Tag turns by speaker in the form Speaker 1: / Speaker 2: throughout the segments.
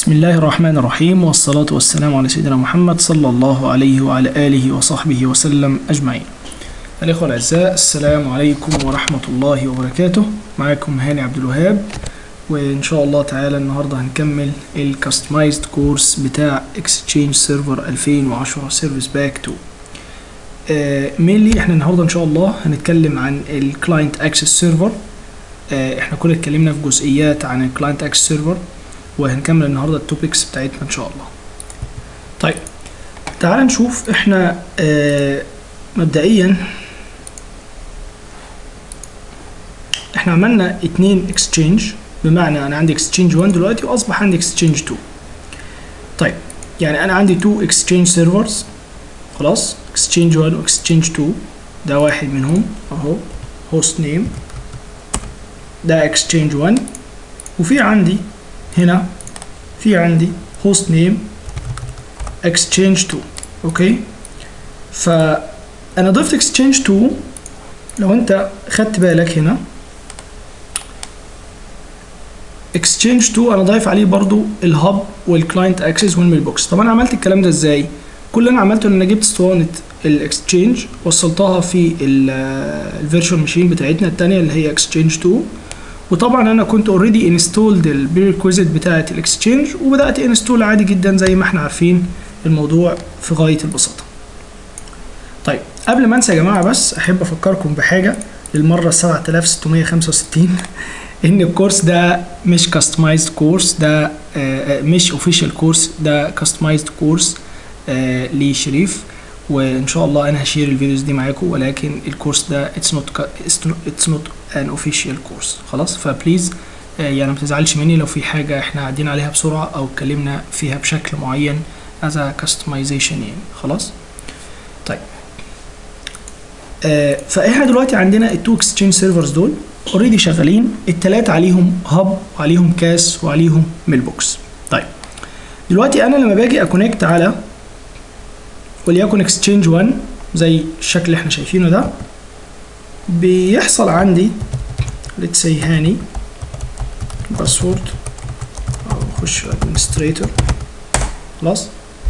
Speaker 1: بسم الله الرحمن الرحيم والصلاة والسلام على سيدنا محمد صلى الله عليه وعلى آله وصحبه وسلم أجمعين الإخوة الأعزاء السلام عليكم ورحمة الله وبركاته معاكم هاني عبد الوهاب وإن شاء الله تعالى النهاردة هنكمل الكاستمايزد كورس بتاع Exchange Server 2010 Service Pack 2 آه مينلي احنا النهارده ان شاء الله هنتكلم عن الكلاينت اكسس سيرفر احنا كنا اتكلمنا في جزئيات عن الكلاينت اكسس سيرفر وهنكمل النهارده التوبكس بتاعتنا ان شاء الله طيب تعال نشوف احنا آه مبدئيا احنا عملنا اتنين اكسشينج بمعنى انا عندي اكسشينج 1 دلوقتي واصبح عندي اكسشينج 2 طيب يعني انا عندي تو اكسشينج سيرفرز خلاص اكسشينج 1 واكسشينج 2 ده واحد منهم اهو هوست نيم ده اكسشينج 1 وفي عندي هنا في عندي هوست نيم اكسشينج 2 اوكي فانا ضفت اكسشينج 2 لو انت خدت بالك هنا اكسشينج 2 انا ضايف عليه برضو الهاب والكلاينت اكسس والميل بوكس طب انا عملت الكلام ده ازاي كل اللي انا عملته ان انا جبت اسطوانه الاكسشينج وصلتها في الفيرتشوال ماشين بتاعتنا الثانيه اللي هي اكسشينج 2 وطبعا انا كنت اوريدي انستولد البريكويزيت بتاعه الاكسشينج وبدات انستول عادي جدا زي ما احنا عارفين الموضوع في غايه البساطه طيب قبل ما انسى يا جماعه بس احب افكركم بحاجه للمره 7665 ان الكورس ده مش كاستمايزد كورس ده مش اوفيشال كورس ده كاستمايزد كورس لشريف وان شاء الله انا هشير الفيديوز دي معاكم ولكن الكورس ده اتس نوت اتس نوت ان اوفيشال كورس خلاص فبليز يعني ما تزعلش مني لو في حاجه احنا عدينا عليها بسرعه او اتكلمنا فيها بشكل معين as a customization يعني خلاص طيب آه فاحنا دلوقتي عندنا التو اكسشينج سيرفرز دول اوريدي شغالين التلاتة عليهم هاب وعليهم كاس وعليهم ميل بوكس طيب دلوقتي انا لما باجي اكونكت على وليكن اكسشينج 1 زي الشكل اللي احنا شايفينه ده بيحصل عندي let's say هاني باسورد او اخش ادمنستريتور خلاص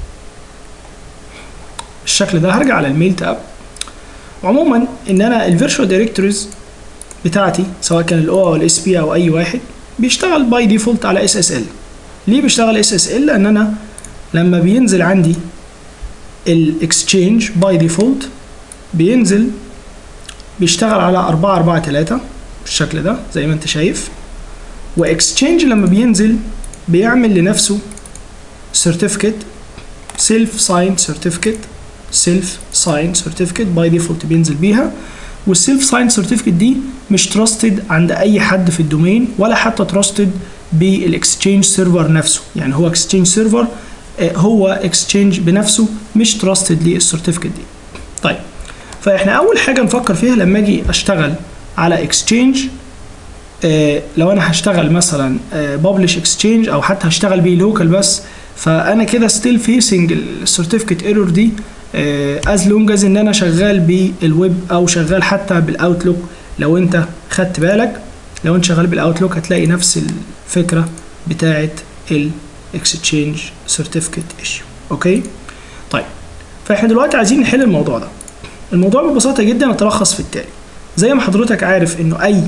Speaker 1: الشكل ده هرجع على الميل تاب وعموما ان انا الفيرتشوال دايركتوريز بتاعتي سواء كان الاو او الاس بي او اي واحد بيشتغل باي ديفولت على اس اس ال ليه بيشتغل اس اس ال لان انا لما بينزل عندي الاكسشينج باي ديفولت بينزل بيشتغل على 4 4 3 بالشكل ده زي ما انت شايف واكسشينج لما بينزل بيعمل لنفسه سيرتيفيكت سيلف ساين سيرتيفيكت سيلف ساين سيرتيفيكت باي ديفولت بينزل بيها والسيلف ساين سيرتيفيكت دي مش تراستد عند اي حد في الدومين ولا حتى تراستد بالاكسشينج سيرفر نفسه يعني هو اكسشينج سيرفر هو اكسشينج بنفسه مش تراستد للسيرتيفيكت دي طيب فاحنا اول حاجه نفكر فيها لما اجي اشتغل على اكسشينج آه لو انا هشتغل مثلا ببلش آه اكسشينج او حتى هشتغل بيه لوكال بس فانا كده ستيل فيسنج السيرتيفيكت ايرور دي از لونج از ان انا شغال بالويب او شغال حتى بالاوتلوك لو انت خدت بالك لو انت شغال بالاوتلوك هتلاقي نفس الفكره بتاعه الاكسشينج سيرتيفيكت ايشيو اوكي طيب فاحنا دلوقتي عايزين نحل الموضوع ده الموضوع ببساطه جدا يتلخص في التالي زي ما حضرتك عارف انه اي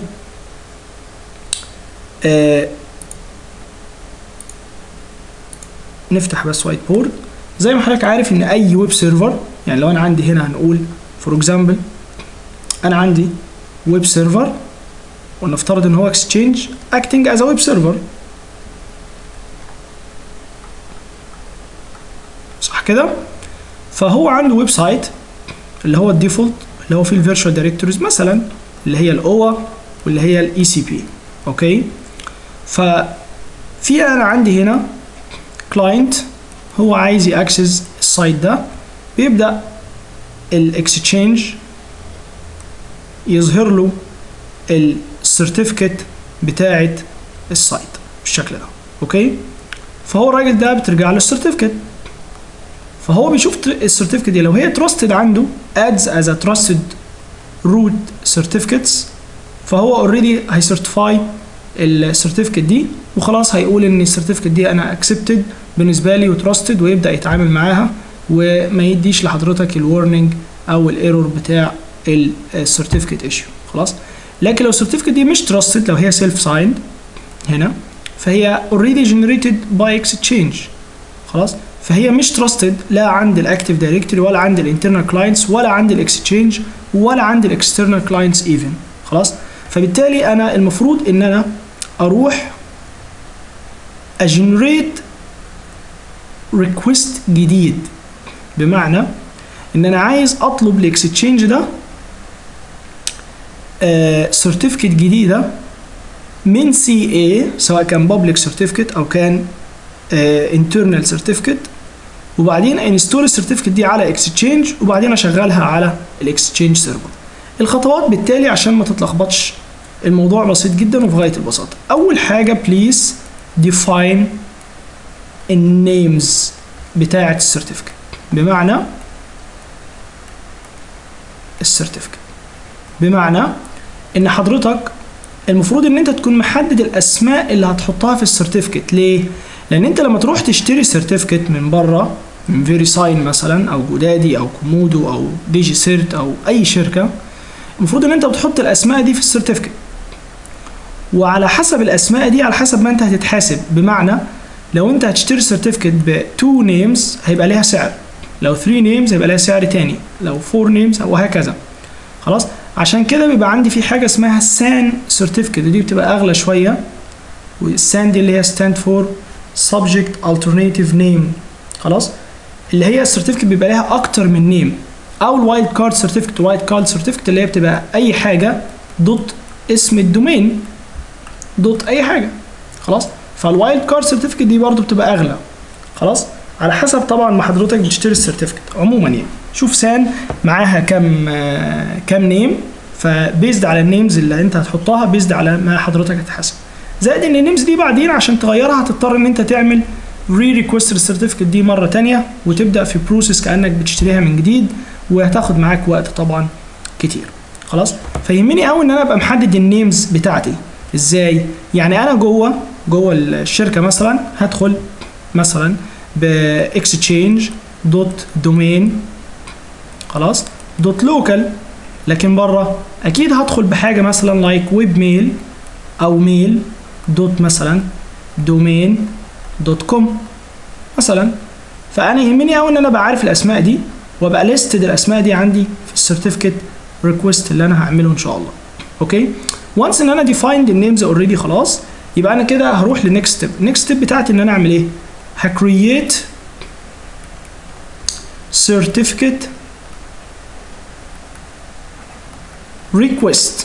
Speaker 1: آه نفتح بس وايت بورد زي ما حضرتك عارف ان اي ويب سيرفر يعني لو انا عندي هنا هنقول فور اكزامبل انا عندي ويب سيرفر ونفترض ان هو اكسشينج اكتنج از ويب سيرفر صح كده فهو عنده ويب سايت اللي هو الديفولت اللي هو فيه الفيرتشوال دايركتوريز مثلا اللي هي الاوا واللي هي الاي سي بي اوكي ففي انا عندي هنا كلاينت هو عايز ياكسس السايت ده بيبدا الاكسشينج يظهر له السيرتيفيكت بتاعه السايت بالشكل ده اوكي فهو الراجل ده بترجع له السيرتيفيكت فهو بيشوف السيرتيفيكت دي لو هي تراستد عنده adds as a trusted root certificates فهو اوريدي هيسيرتيفاي السيرتيفيكت دي وخلاص هيقول ان السيرتيفيكت دي انا اكسبتد بالنسبه لي وتراستد ويبدا يتعامل معاها وما يديش لحضرتك الورنينج او الايرور بتاع السيرتيفيكت ايشيو خلاص لكن لو السيرتيفيكت دي مش تراستد لو هي سيلف سايند هنا فهي اوريدي جنريتد باي اكسشينج خلاص فهي مش تراستد لا عند الاكتيف دايركتوري ولا عند الانترنال كلاينتس ولا عند الاكسشينج ولا عند الاكسترنال كلاينتس ايفن خلاص فبالتالي انا المفروض ان انا اروح اجنريت ريكوست جديد بمعنى ان انا عايز اطلب الاكسشينج ده سيرتيفيكت جديده من سي اي سواء كان بابليك سيرتيفيكت او كان انترنال سيرتيفيكت وبعدين انستول السيرتيفيكت دي على اكسشينج وبعدين اشغلها على الاكسشينج سيرفر الخطوات بالتالي عشان ما تتلخبطش الموضوع بسيط جدا وفي غايه البساطه اول حاجه بليز define النيمز بتاعه السيرتيفيكت بمعنى السيرتيفيكت بمعنى ان حضرتك المفروض ان انت تكون محدد الاسماء اللي هتحطها في السيرتيفيكت ليه لان انت لما تروح تشتري سيرتيفيكت من بره من فيري ساين مثلا او جودادي او كومودو او ديجي سيرت او اي شركه المفروض ان انت بتحط الاسماء دي في السيرتيفيكت وعلى حسب الاسماء دي على حسب ما انت هتتحاسب بمعنى لو انت هتشتري سيرتيفيكت ب 2 نيمز هيبقى ليها سعر لو 3 نيمز هيبقى ليها سعر تاني لو 4 نيمز وهكذا خلاص عشان كده بيبقى عندي في حاجه اسمها سان سيرتيفيكت دي بتبقى اغلى شويه والسان دي اللي هي ستاند فور subject alternative name خلاص اللي هي السيرتيفيكت بيبقى لها اكتر من نيم او الوايلد كارد سيرتيفيكت وايلد كارد سيرتيفيكت اللي هي بتبقى اي حاجه دوت اسم الدومين دوت اي حاجه خلاص فالوايلد كارد سيرتيفيكت دي برضو بتبقى اغلى خلاص على حسب طبعا ما حضرتك بتشتري السيرتيفيكت عموما يعني شوف سان معاها كام آه كام نيم فبيزد على النيمز اللي انت هتحطها بيزد على ما حضرتك هتحاسب زائد ان النيمز دي بعدين عشان تغيرها هتضطر ان انت تعمل ري ريكوست للسيرتيفيكت دي مره تانية وتبدا في بروسيس كانك بتشتريها من جديد وهتاخد معاك وقت طبعا كتير خلاص فيهمني قوي ان انا ابقى محدد النيمز بتاعتي ازاي يعني انا جوه جوه الشركه مثلا هدخل مثلا باكسشينج دوت دومين خلاص دوت لوكال لكن بره اكيد هدخل بحاجه مثلا لايك ويب ميل او ميل دوت مثلا دومين دوت كوم مثلا فانا يهمني قوي ان انا ابقى عارف الاسماء دي وابقى ليستد الاسماء دي عندي في السيرتيفيكت ريكوست اللي انا هعمله ان شاء الله اوكي وانس ان انا ديفايند النيمز اوريدي خلاص يبقى انا كده هروح للنكست ستيب النكست ستيب بتاعتي ان انا اعمل ايه هكرييت certificate request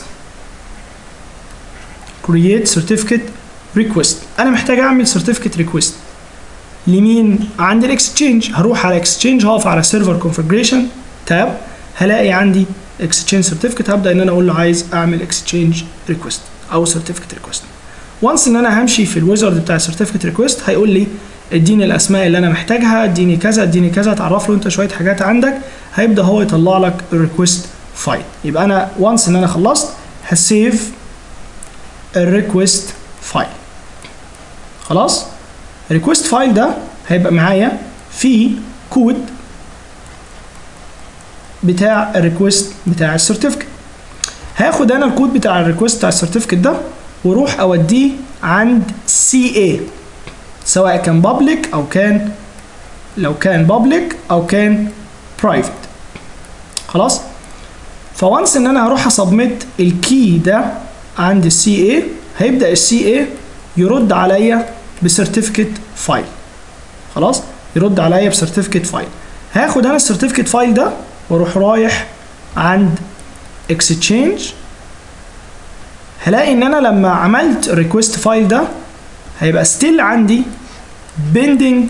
Speaker 1: create certificate request انا محتاج اعمل certificate request لمين عند الاكسشينج هروح على اكسشينج هقف على سيرفر كونفجريشن تاب هلاقي عندي اكسشينج سيرتيفيكت هبدا ان انا اقول له عايز اعمل اكسشينج ريكوست او سيرتيفيكت ريكوست وانس ان انا همشي في الويزرد بتاع السيرتيفيكت ريكوست هيقول لي اديني الاسماء اللي انا محتاجها اديني كذا اديني كذا تعرف له انت شويه حاجات عندك هيبدا هو يطلع لك الريكوست فايل يبقى انا وانس ان انا خلصت هسيف الريكوست فايل خلاص الريكوست فايل ده هيبقى معايا فيه كود بتاع الريكوست بتاع السيرتيفيكت هاخد انا الكود بتاع الريكوست بتاع السيرتيفيكت ده واروح اوديه عند سي اي سواء كان بابليك او كان لو كان بابليك او كان برايفت خلاص فوانس ان انا هروح اسبميت الكي ده عند السي اي هيبدا السي اي يرد عليا بسيرتيفيكت فايل خلاص يرد عليا بسيرتيفيكت فايل هاخد انا السيرتيفيكت فايل ده واروح رايح عند اكسشينج هلاقي ان انا لما عملت الريكوست فايل ده هيبقى ستيل عندي بيندنج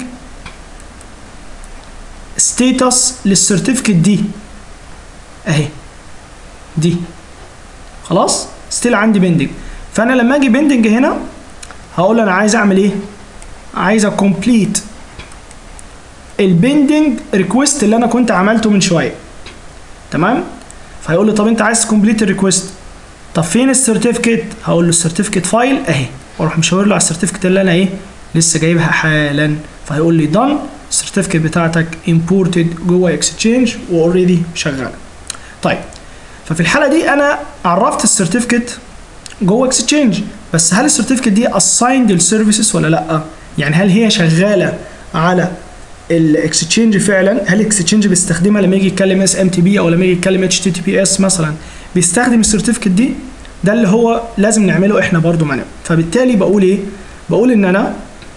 Speaker 1: ستيتس للسيرتيفيكت دي اهي دي خلاص ستيل عندي بيندنج فانا لما اجي بيندنج هنا هقول انا عايز اعمل ايه عايز اكمبليت البيندنج ريكوست اللي انا كنت عملته من شويه تمام فهيقول لي طب انت عايز تكمبليت الريكوست طب فين السيرتيفيكت هقول له السيرتيفيكت فايل اهي واروح مشاور له على السيرتيفيكت اللي انا ايه لسه جايبها حالا فهيقول لي دان السيرتيفيكت بتاعتك امبورتد جوه اكسشينج واوريدي شغاله طيب ففي الحاله دي انا عرفت السيرتيفيكت جوه اكسشينج بس هل السيرتيفيكت دي اسايند للسيرفيسز ولا لا يعني هل هي شغاله على الاكسشينج فعلا هل الاكسشينج بيستخدمها لما يجي يتكلم اس ام تي بي او لما يجي يتكلم اتش تي تي بي اس مثلا بيستخدم السيرتيفيكت دي ده اللي هو لازم نعمله احنا برضو معنا فبالتالي بقول ايه بقول ان انا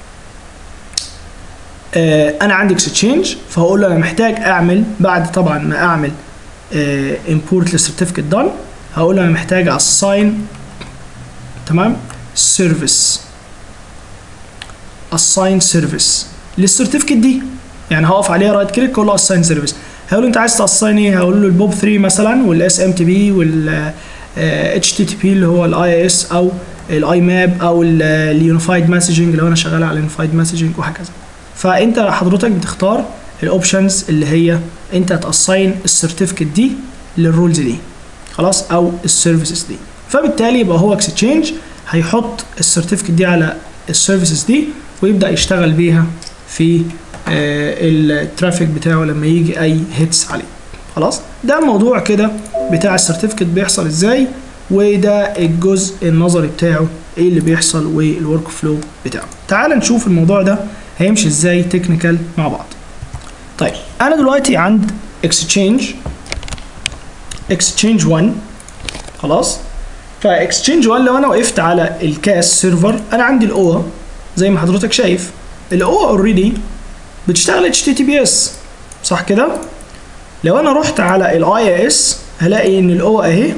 Speaker 1: آه انا عندي اكسشينج فهقول له انا محتاج اعمل بعد طبعا ما اعمل امبورت للسيرتيفيكت دان هقول له انا محتاج اساين تمام سيرفيس اساين سيرفيس للسيرتيفيكت دي يعني هقف عليها رايت كليك اقول له اساين سيرفيس هقول له انت عايز تاساين ايه هقول له البوب 3 مثلا والاس ام تي بي وال اتش تي تي بي اللي هو الاي اس او الاي ماب او اليونيفايد مسجنج لو انا شغال على اليونيفايد مسجنج وهكذا فانت حضرتك بتختار الاوبشنز اللي هي انت هتاساين السيرتيفيكت دي للرولز دي خلاص او السيرفيسز دي فبالتالي يبقى هو اكسشينج هيحط السيرتيفيكت دي على السيرفيسز دي ويبدا يشتغل بيها في الترافيك بتاعه لما يجي اي هيتس عليه خلاص ده الموضوع كده بتاع السيرتيفيكت بيحصل ازاي وده الجزء النظري بتاعه ايه اللي بيحصل والورك فلو بتاعه تعال نشوف الموضوع ده هيمشي ازاي تكنيكال مع بعض طيب انا دلوقتي عند اكسشينج اكسشينج 1 خلاص فاكسشينج 1 لو انا وقفت على الكاس سيرفر انا عندي الاو زي ما حضرتك شايف الاو اوريدي بتشتغل اتش تي تي بي اس صح كده لو انا رحت على الاي اس هلاقي ان الاو اهي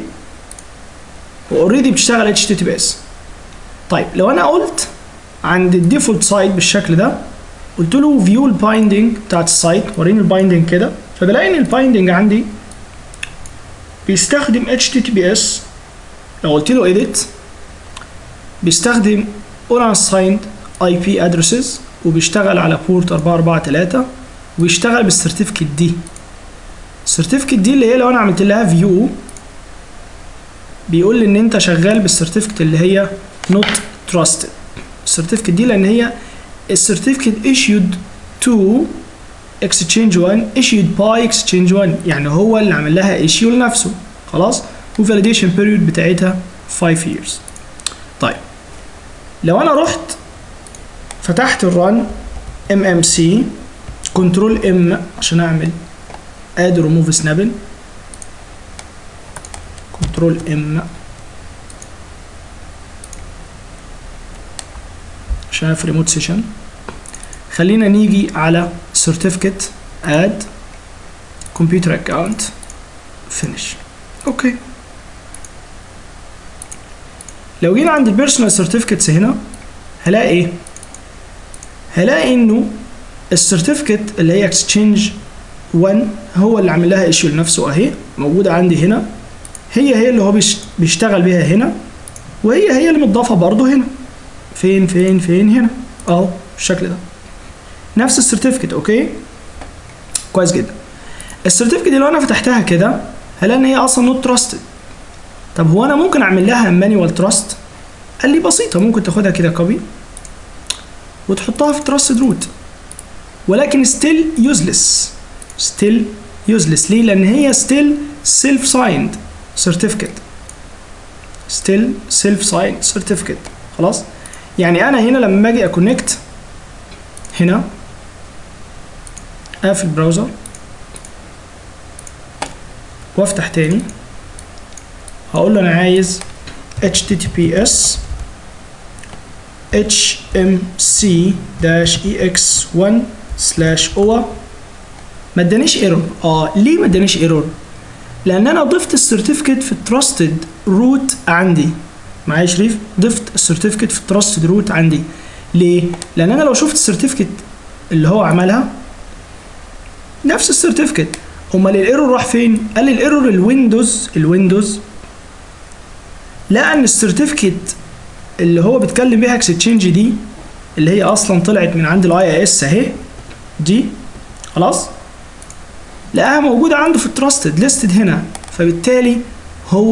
Speaker 1: واوريدي بتشتغل اتش تي تي بي اس طيب لو انا قلت عند الديفولت سايت بالشكل ده قلت له فيو البايندنج بتاعت السايت وريني البايندنج كده فبلاقي ان البايندنج عندي بيستخدم اتش تي تي بي اس لو قلت له edit بيستخدم unassigned IP addresses وبيشتغل على بورت 443 وبيشتغل بالسيرتيفيكت دي السيرتيفيكت دي اللي هي لو انا عملت لها فيو بيقول لي ان انت شغال بالسيرتيفيكت اللي هي not trusted السيرتيفيكت دي لان هي السيرتيفيكت issued to exchange 1 issued by exchange 1 يعني هو اللي عمل لها issue لنفسه خلاص وفاليديشن بيريود بتاعتها 5 years طيب لو انا رحت فتحت الرن ام ام سي كنترول ام عشان اعمل اد ريموف سنابل كنترول ام عشان في ريموت سيشن خلينا نيجي على سيرتيفيكت اد كمبيوتر اكونت فينيش اوكي لو جينا عند البيرسونال سيرتيفيكتس هنا هلاقي ايه هلاقي انه السيرتيفيكت اللي هي اكسشينج 1 هو اللي عامل لها ايشيو لنفسه اهي موجوده عندي هنا هي هي اللي هو بيشتغل بيها هنا وهي هي اللي متضافه برضه هنا فين فين فين هنا اهو بالشكل ده نفس السيرتيفيكت اوكي كويس جدا السيرتيفيكت دي لو انا فتحتها كده هلاقي ان هي اصلا نوت تراستد طب هو انا ممكن اعمل لها مانيوال تراست قال لي بسيطه ممكن تاخدها كده كوبي وتحطها في تراستد روت ولكن ستيل يوزلس ستيل يوزلس ليه لان هي ستيل سيلف سايند سيرتيفيكت ستيل سيلف سايند سيرتيفيكت خلاص يعني انا هنا لما اجي اكونكت هنا اقفل البراوزر وافتح تاني هقول له انا عايز https hmc-ex1 سلاش oa ما ادانيش ايرور اه ليه ما ادانيش ايرور لان انا ضفت السيرتيفيكت في التراستد روت عندي معايا شريف ضفت السيرتيفيكت في التراستد روت عندي ليه لان انا لو شفت السيرتيفيكت اللي هو عملها نفس السيرتيفيكت امال الايرور راح فين قال لي الايرور الويندوز الويندوز لقى ان السيرتيفيكت اللي هو بيتكلم بيها اكستشينج دي اللي هي اصلا طلعت من عند الاي اس اهي دي خلاص لقاها موجوده عنده في التراستد ليستد هنا فبالتالي هو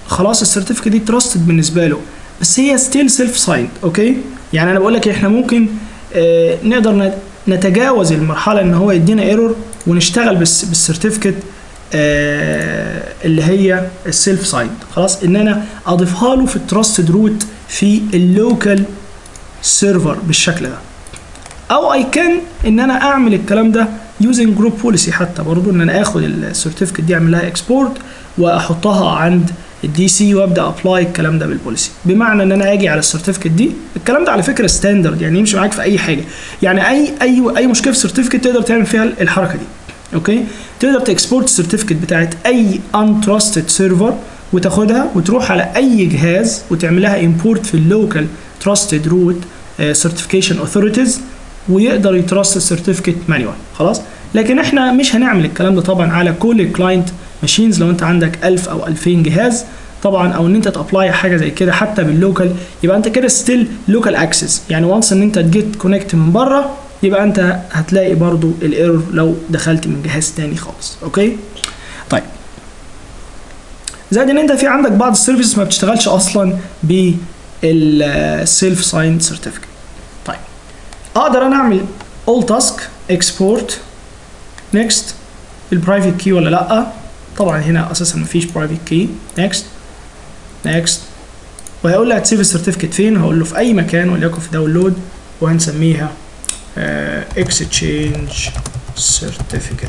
Speaker 1: خلاص السيرتيفيكت دي تراستد بالنسبه له بس هي ستيل سيلف سايند اوكي يعني انا بقول لك احنا ممكن آه نقدر نت- نتجاوز المرحله ان هو يدينا ايرور ونشتغل بس بالسيرتيفيكت آه اللي هي السيلف سايند خلاص ان انا اضيفها له في التراستد روت في اللوكال سيرفر بالشكل ده او اي كان ان انا اعمل الكلام ده يوزنج جروب بوليسي حتى برضو ان انا اخد السيرتيفيكت دي اعمل لها اكسبورت واحطها عند الدي سي وابدا ابلاي الكلام ده بالبوليسي بمعنى ان انا اجي على السيرتيفيكت دي الكلام ده على فكره ستاندرد يعني يمشي معاك في اي حاجه يعني اي اي اي مشكله في السيرتيفيكت تقدر تعمل فيها الحركه دي اوكي تقدر تكسبورت السيرتيفيكت بتاعت اي انتراستد سيرفر وتاخدها وتروح على اي جهاز وتعملها امبورت في اللوكال تراستد روت سيرتيفيكيشن اوثوريتيز ويقدر يترست السيرتيفيكت مانيوال خلاص لكن احنا مش هنعمل الكلام ده طبعا على كل الكلاينت ماشينز لو انت عندك 1000 او 2000 جهاز طبعا او ان انت تابلاي حاجه زي كده حتى باللوكال يبقى انت كده ستيل لوكال اكسس يعني وانس ان انت تجيت كونكت من بره يبقى انت هتلاقي برضو الايرور لو دخلت من جهاز تاني خالص اوكي طيب زائد ان انت في عندك بعض السيرفيسز ما بتشتغلش اصلا بالسيلف ساين سيرتيفيكت طيب اقدر انا اعمل all task export next البرايفت كي ولا لا طبعا هنا اساسا مفيش برايفت كي next next وهيقول لي هتسيف السيرتيفيكت فين هقول له في اي مكان وليكن في داونلود وهنسميها اكستشينج سيرتيفيكت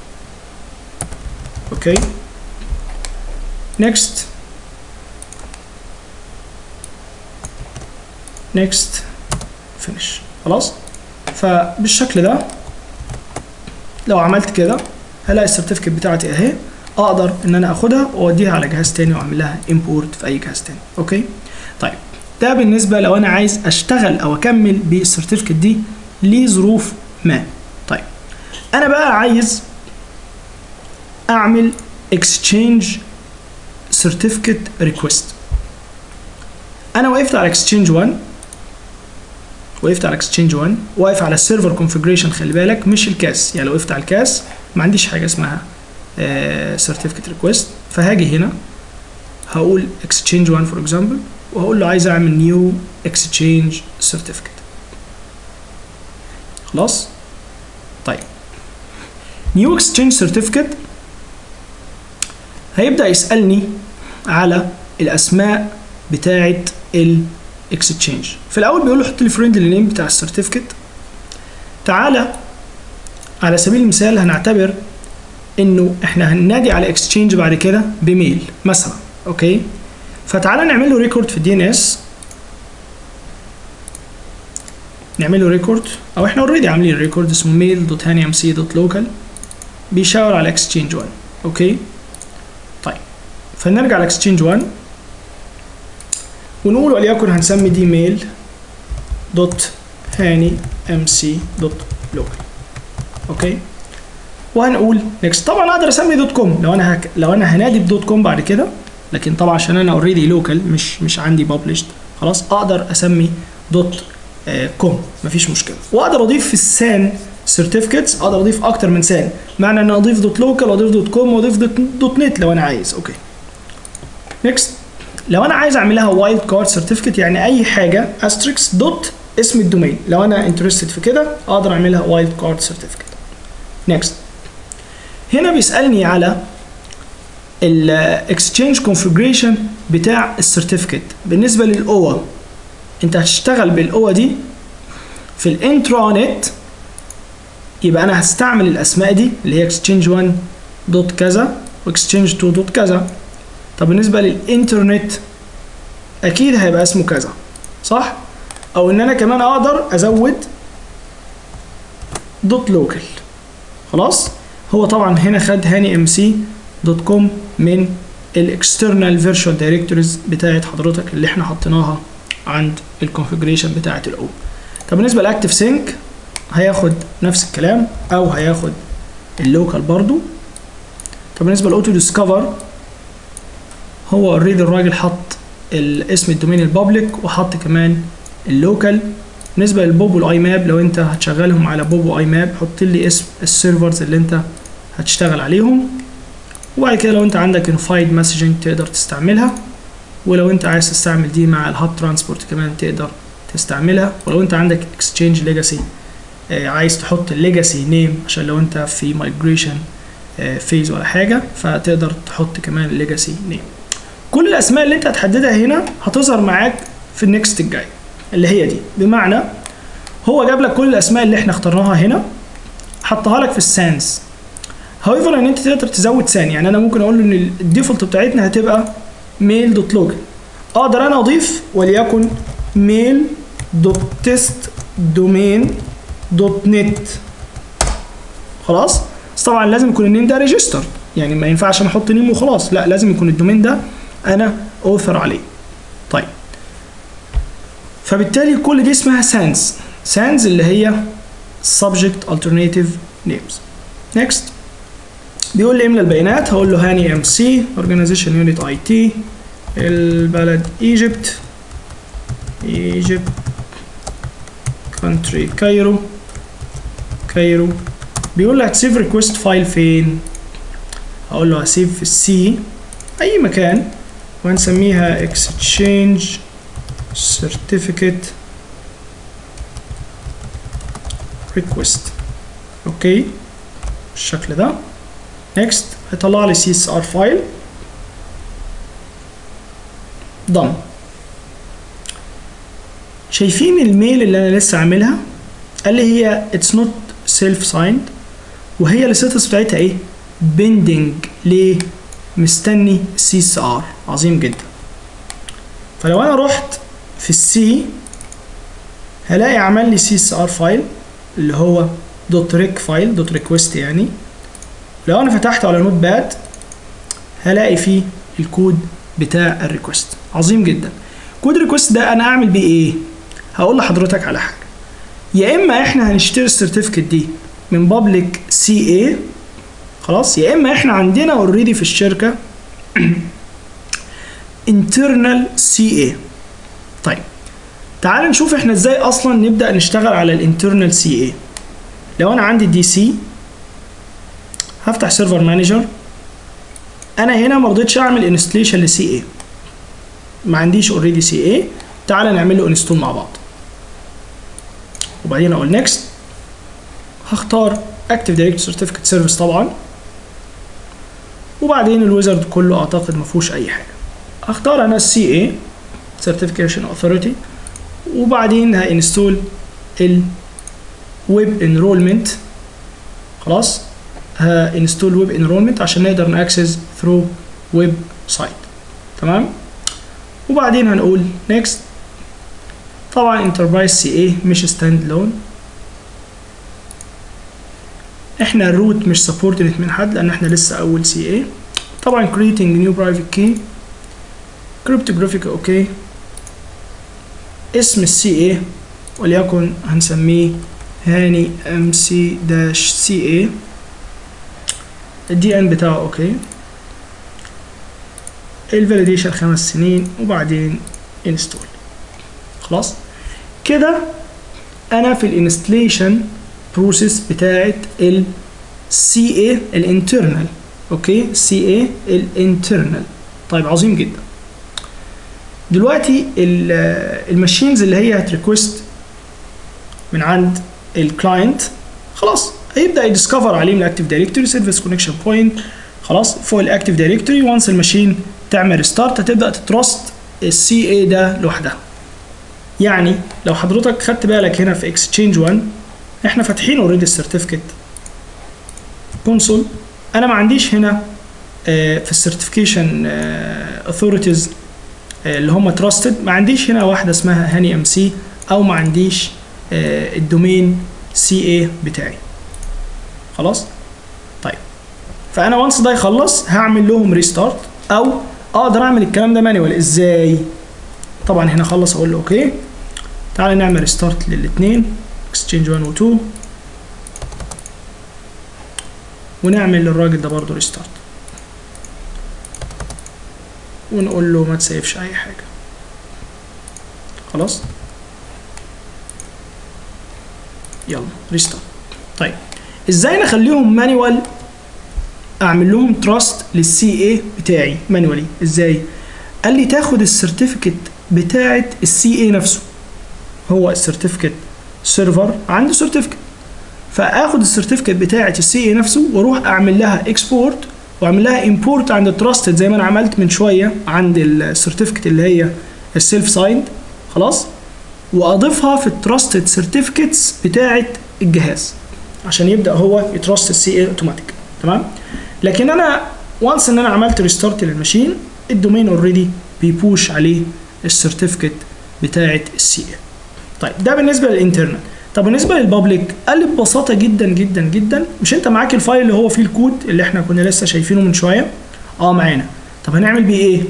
Speaker 1: اوكي next next finish خلاص فبالشكل ده لو عملت كده هلاقي السيرتيفيكت بتاعتي اهي اقدر ان انا اخدها واوديها على جهاز تاني واعمل لها امبورت في اي جهاز تاني اوكي طيب ده بالنسبه لو انا عايز اشتغل او اكمل بالسيرتيفيكت دي لظروف ما طيب انا بقى عايز اعمل اكسشينج سيرتيفيكت ريكويست انا وقفت على اكسشينج 1 وقفت على اكسشينج 1 واقف على السيرفر كونفيجريشن خلي بالك مش الكاس يعني لو وقفت على الكاس ما عنديش حاجه اسمها سيرتيفيكت ريكويست فهاجي هنا هقول اكسشينج 1 فور اكزامبل وهقول له عايز اعمل نيو اكسشينج سيرتيفيكت خلاص طيب نيو اكسشينج سيرتيفيكت هيبدا يسالني على الاسماء بتاعه الاكسشينج في الاول بيقول له حط لي فريندلي نيم بتاع السيرتيفيكت تعالى على سبيل المثال هنعتبر انه احنا هننادي على اكسشينج بعد كده بميل مثلا اوكي فتعالى نعمل له ريكورد في الدي ان اس نعمل له ريكورد او احنا اوريدي عاملين ريكورد اسمه ميل دوت هاني ام سي دوت لوكال بيشاور على اكسشينج 1 اوكي طيب فنرجع على اكسشينج 1 ونقول وليكن هنسمي دي ميل دوت هاني ام سي دوت لوكال اوكي وهنقول نيكست طبعا اقدر اسمي دوت كوم لو انا هك... لو انا هنادي بدوت كوم بعد كده لكن طبعا عشان انا اوريدي لوكال مش مش عندي ببلشد خلاص اقدر اسمي دوت آه كوم مفيش مشكله واقدر اضيف في السان سيرتيفيكتس اقدر اضيف اكتر من سان معنى ان اضيف دوت لوكال واضيف دوت كوم واضيف دوت, دوت نت لو انا عايز اوكي نيكست لو انا عايز اعمل لها وايلد كارد سيرتيفيكت يعني اي حاجه استريكس دوت اسم الدومين لو انا انترستد في كده اقدر اعملها وايلد كارد سيرتيفيكت نيكست هنا بيسالني على الاكسشينج كونفيجريشن بتاع السيرتيفيكت بالنسبه للاوا انت هتشتغل بالاوا دي في الانترانت يبقى انا هستعمل الاسماء دي اللي هي اكسشينج 1 دوت كذا واكسشينج 2 دوت كذا طب بالنسبه للانترنت اكيد هيبقى اسمه كذا صح او ان انا كمان اقدر ازود دوت لوكال خلاص هو طبعا هنا خد هاني ام سي دوت كوم من الاكسترنال فيرتشوال دايركتوريز بتاعت حضرتك اللي احنا حطيناها عند الكونفيجريشن بتاعت الاو طب بالنسبه للاكتف سينك هياخد نفس الكلام او هياخد اللوكال برضو طب بالنسبه للاوتو ديسكفر هو اوريدي الراجل حط اسم الدومين البابليك وحط كمان اللوكال بالنسبه للبوب والاي ماب لو انت هتشغلهم على بوب واي ماب حط لي اسم السيرفرز اللي انت هتشتغل عليهم وبعد كده لو انت عندك انفايد مسجنج تقدر تستعملها ولو انت عايز تستعمل دي مع الهاب ترانسبورت كمان تقدر تستعملها ولو انت عندك اكسشينج ليجاسي عايز تحط الليجاسي نيم عشان لو انت في مايجريشن فيز ولا حاجه فتقدر تحط كمان الليجاسي نيم كل الاسماء اللي انت هتحددها هنا هتظهر معاك في النكست الجاي اللي هي دي بمعنى هو جاب لك كل الاسماء اللي احنا اخترناها هنا حطها لك في السانس هاويفر ان انت تقدر تزود ثاني يعني انا ممكن اقول له ان الديفولت بتاعتنا هتبقى ميل دوت لوجن اقدر انا اضيف وليكن ميل دوت تيست دومين دوت نت خلاص بس طبعا لازم يكون النيم ده ريجستر يعني ما ينفعش انا احط نيم وخلاص لا لازم يكون الدومين ده انا اوثر عليه طيب فبالتالي كل دي اسمها سانز سانز اللي هي subject alternative names next بيقول لي املى البيانات هقول له هاني ام سي organization unit اي تي البلد ايجيبت ايجيبت country كايرو كايرو بيقول لي هتسيف ريكوست فايل فين هقول له هسيف في السي اي مكان وهنسميها exchange certificate request اوكي بالشكل ده next هيطلع لي سي اس ار فايل done شايفين الميل اللي انا لسه عاملها قال لي هي اتس نوت سيلف سايند وهي الستاتس بتاعتها ايه بيندنج ليه مستني سي اس ار عظيم جدا فلو انا رحت في السي هلاقي عمل لي سي اس ار فايل اللي هو دوت ريك فايل دوت ريكوست يعني لو انا فتحته على نوت باد هلاقي فيه الكود بتاع الريكوست عظيم جدا كود ريكوست ده انا اعمل بيه ايه هقول لحضرتك على حاجه يا اما احنا هنشتري السيرتيفيكت دي من بابليك سي اي خلاص يا اما احنا عندنا اوريدي في الشركه internal سي اي طيب تعال نشوف احنا ازاي اصلا نبدا نشتغل على الانترنال سي اي لو انا عندي دي سي هفتح سيرفر مانجر انا هنا ما رضيتش اعمل انستليشن لسي اي ما عنديش اوريدي سي اي تعال نعمل له انستول مع بعض وبعدين اقول نيكست هختار اكتف دايركت سيرتيفيكت سيرفيس طبعا وبعدين الويزرد كله اعتقد ما فيهوش اي حاجه هختار انا السي اي سيرتيفيكيشن اوثوريتي وبعدين هانستول الويب انرولمنت خلاص هانستول ويب انرولمنت عشان نقدر ناكسس ثرو ويب سايت تمام وبعدين هنقول نيكست طبعا انتربرايز سي اي مش ستاند لون احنا الروت مش سبورتد من حد لان احنا لسه اول سي اي طبعا creating new private key cryptographic اوكي اسم السي اي وليكن هنسميه هاني ام سي داش سي اي الدي ان بتاعه اوكي الفاليديشن خمس سنين وبعدين انستول خلاص كده انا في الانستليشن بروسيس بتاعت ال سي اي الانترنال اوكي سي اي الانترنال طيب عظيم جدا دلوقتي الماشينز اللي هي هتريكوست من عند الكلاينت خلاص هيبدا يديسكفر عليه من الاكتيف دايركتوري سيرفيس كونكشن بوينت خلاص فوق الاكتيف دايركتوري وانس الماشين تعمل ستارت هتبدا تترست السي اي ده لوحدها يعني لو حضرتك خدت بالك هنا في اكسشينج 1 احنا فاتحين اوريدي السيرتيفيكت كونسول انا ما عنديش هنا في السيرتيفيكيشن اثوريتيز اللي هم تراستد ما عنديش هنا واحده اسمها هاني ام سي او ما عنديش الدومين سي اي بتاعي خلاص طيب فانا وانس ده يخلص هعمل لهم ريستارت او اقدر اعمل الكلام ده مانيوال ازاي طبعا هنا خلص اقول له اوكي تعالى نعمل ريستارت للاثنين اكسشينج 1 و 2 ونعمل للراجل ده برضه ريستارت ونقول له ما تسيفش اي حاجه خلاص يلا ريستارت طيب ازاي نخليهم مانيوال اعمل لهم تراست للسي اي بتاعي مانوالي ازاي قال لي تاخد السيرتيفيكت بتاعه السي اي نفسه هو السيرتيفيكت سيرفر عنده سيرتيفيكت فاخد السيرتيفيكت بتاعه السي اي نفسه واروح اعمل لها اكسبورت واعمل لها امبورت عند التراستد زي ما انا عملت من شويه عند السيرتيفيكت اللي هي السيلف سايند خلاص واضيفها في التراستد سيرتيفيكتس بتاعه الجهاز عشان يبدا هو يتراست السي اي اوتوماتيك تمام لكن انا وانس ان انا عملت ريستارت للماشين الدومين اوريدي بيبوش عليه السيرتيفيكت بتاعه السي اي طيب ده بالنسبه للانترنال طب بالنسبه للبابليك قال لي ببساطه جدا جدا جدا مش انت معاك الفايل اللي هو فيه الكود اللي احنا كنا لسه شايفينه من شويه اه معانا طب هنعمل بيه ايه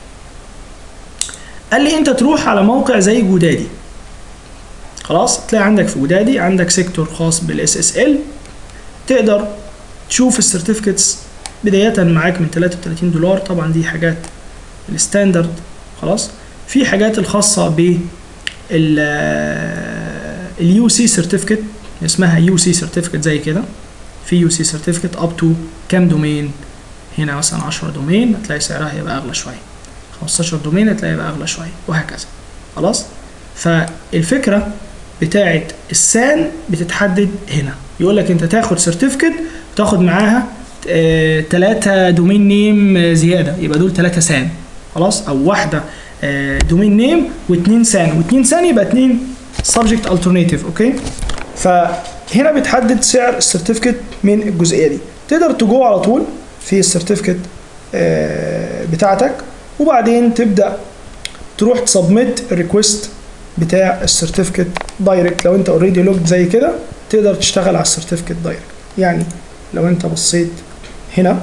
Speaker 1: قال لي انت تروح على موقع زي جودادي خلاص تلاقي عندك في جودادي عندك سيكتور خاص بالاس اس ال تقدر تشوف السيرتيفيكتس بداية معاك من 33 دولار طبعا دي حاجات الستاندرد خلاص في حاجات الخاصة ب اليو سي سيرتيفيكت اسمها يو سي سيرتيفيكت زي كده في يو سي سيرتيفيكت اب تو كام دومين هنا مثلا 10 دومين هتلاقي سعرها هيبقى اغلى شويه 15 دومين هتلاقي يبقى اغلى شويه وهكذا خلاص فالفكره بتاعه السان بتتحدد هنا يقول لك انت تاخد سيرتيفيكت تاخد معاها ثلاثة دومين نيم زياده يبقى دول ثلاثة سان خلاص او واحده دومين نيم واثنين سان واثنين سان يبقى اثنين سبجكت الترناتيف اوكي فهنا بتحدد سعر السيرتيفيكت من الجزئيه دي تقدر تجو على طول في السيرتيفيكت بتاعتك وبعدين تبدا تروح تسبميت الريكوست بتاع السيرتيفيكت دايركت لو انت اوريدي لوجد زي كده تقدر تشتغل على السيرتيفيكت دايركت يعني لو انت بصيت هنا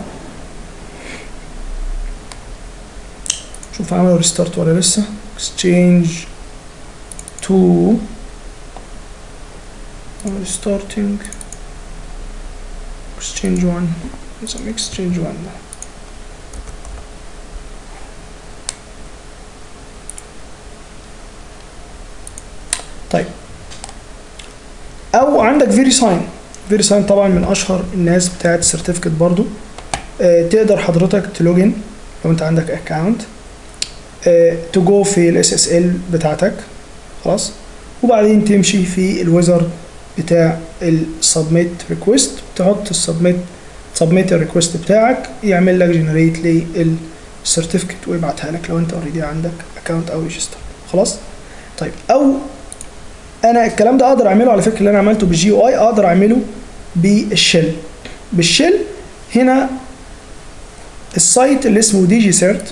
Speaker 1: شوف عملوا ريستارت ولا لسه exchange to restarting exchange one some exchange one طيب او عندك فيري ساين فيري ساين طبعا من اشهر الناس بتاعت السيرتيفيكت برضو آه تقدر حضرتك تلوجن لو انت عندك اكونت آه تجو في الاس اس ال بتاعتك خلاص وبعدين تمشي في الويزرد بتاع السبميت ريكويست تحط السبميت سبميت الريكويست بتاعك يعمل لك جنريت للسيرتيفيكت ويبعتها لك لو انت اوريدي عندك اكونت او ريجستر خلاص طيب او انا الكلام ده اقدر اعمله على فكره اللي انا عملته بالجي او اي اقدر اعمله بالشل بالشل هنا السايت اللي اسمه دي جي سيرت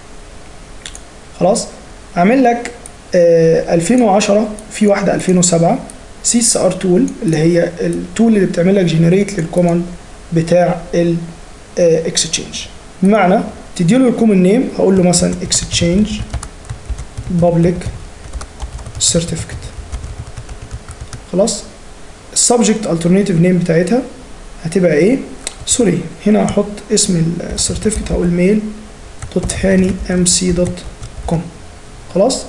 Speaker 1: خلاص عامل لك آه 2010 في واحده 2007 سي اس ار تول اللي هي التول اللي بتعمل لك جنريت للكوماند بتاع الاكستشينج بمعنى تدي له الكومن نيم هقول له مثلا اكستشينج بابليك سيرتيفيكت خلاص السبجكت الترناتيف نيم بتاعتها هتبقى ايه سوري هنا هحط اسم السيرتيفيكت هقول ميل دوت هاني ام سي دوت كوم خلاص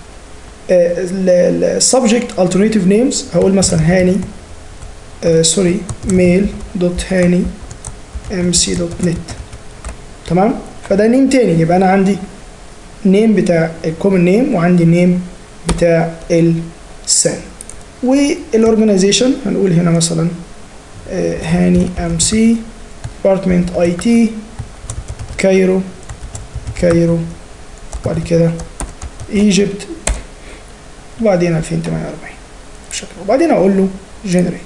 Speaker 1: السبجكت الترناتيف نيمز هقول مثلا هاني سوري ميل دوت هاني ام سي دوت نت تمام فده نيم تاني يبقى انا عندي نيم بتاع الكومن نيم وعندي نيم بتاع السان والاورجنايزيشن هنقول هنا مثلا هاني ام سي ديبارتمنت اي تي كايرو كايرو بعد كده ايجيبت وبعدين 2048 بالشكل وبعدين اقول له جنريت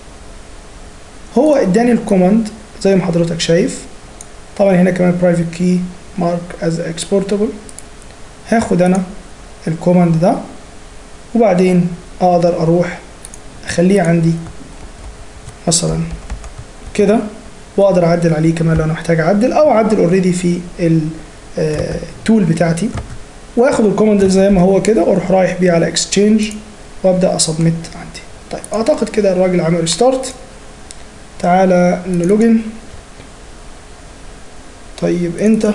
Speaker 1: هو اداني الكوماند زي ما حضرتك شايف طبعا هنا كمان برايفت كي مارك از اكسبورتابل هاخد انا الكوماند ده وبعدين اقدر اروح اخليه عندي مثلا كده واقدر اعدل عليه كمان لو انا محتاج اعدل او اعدل اوريدي في التول بتاعتي واخد الكوماند زي ما هو كده واروح رايح بيه على اكسشينج وابدا اسبميت عندي طيب اعتقد كده الراجل عمل ريستارت تعالى نلوجن طيب انت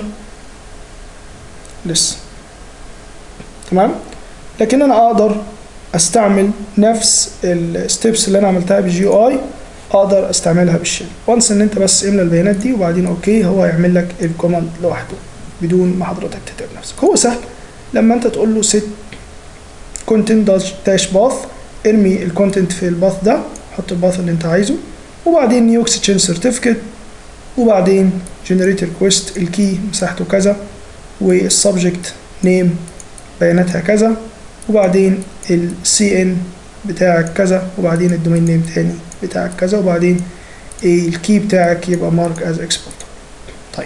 Speaker 1: لسه تمام لكن انا اقدر استعمل نفس الستبس اللي انا عملتها بالجي اي اقدر استعملها بالشيل وانس ان انت بس املى البيانات دي وبعدين اوكي هو هيعمل لك الكوماند لوحده بدون ما حضرتك تتعب نفسك هو سهل لما انت تقول له set content dash path ارمي الكونتنت في الباث ده حط الباث اللي انت عايزه وبعدين نيو اكسشينج سيرتيفيكت وبعدين generate request الكي مساحته كذا والسبجكت نيم بياناتها كذا وبعدين السي ان بتاعك كذا وبعدين الدومين نيم تاني بتاعك كذا وبعدين الكي بتاعك يبقى مارك از اكسبورت طيب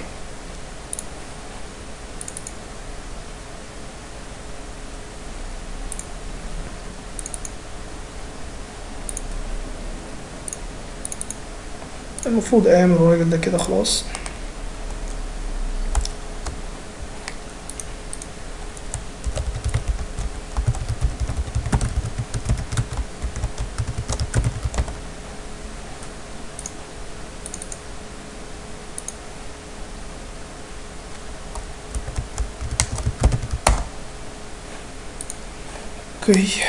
Speaker 1: المفروض اعمل الراجل ده كده خلاص اوكي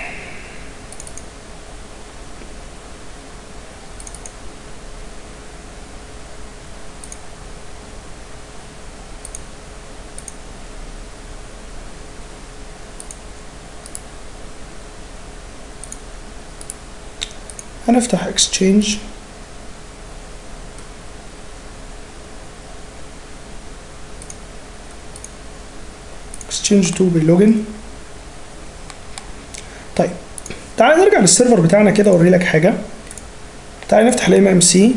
Speaker 1: هنفتح اكسشينج اكسشينج 2 باللوجن طيب تعال نرجع للسيرفر بتاعنا كده اوري لك حاجه تعال نفتح الام ام سي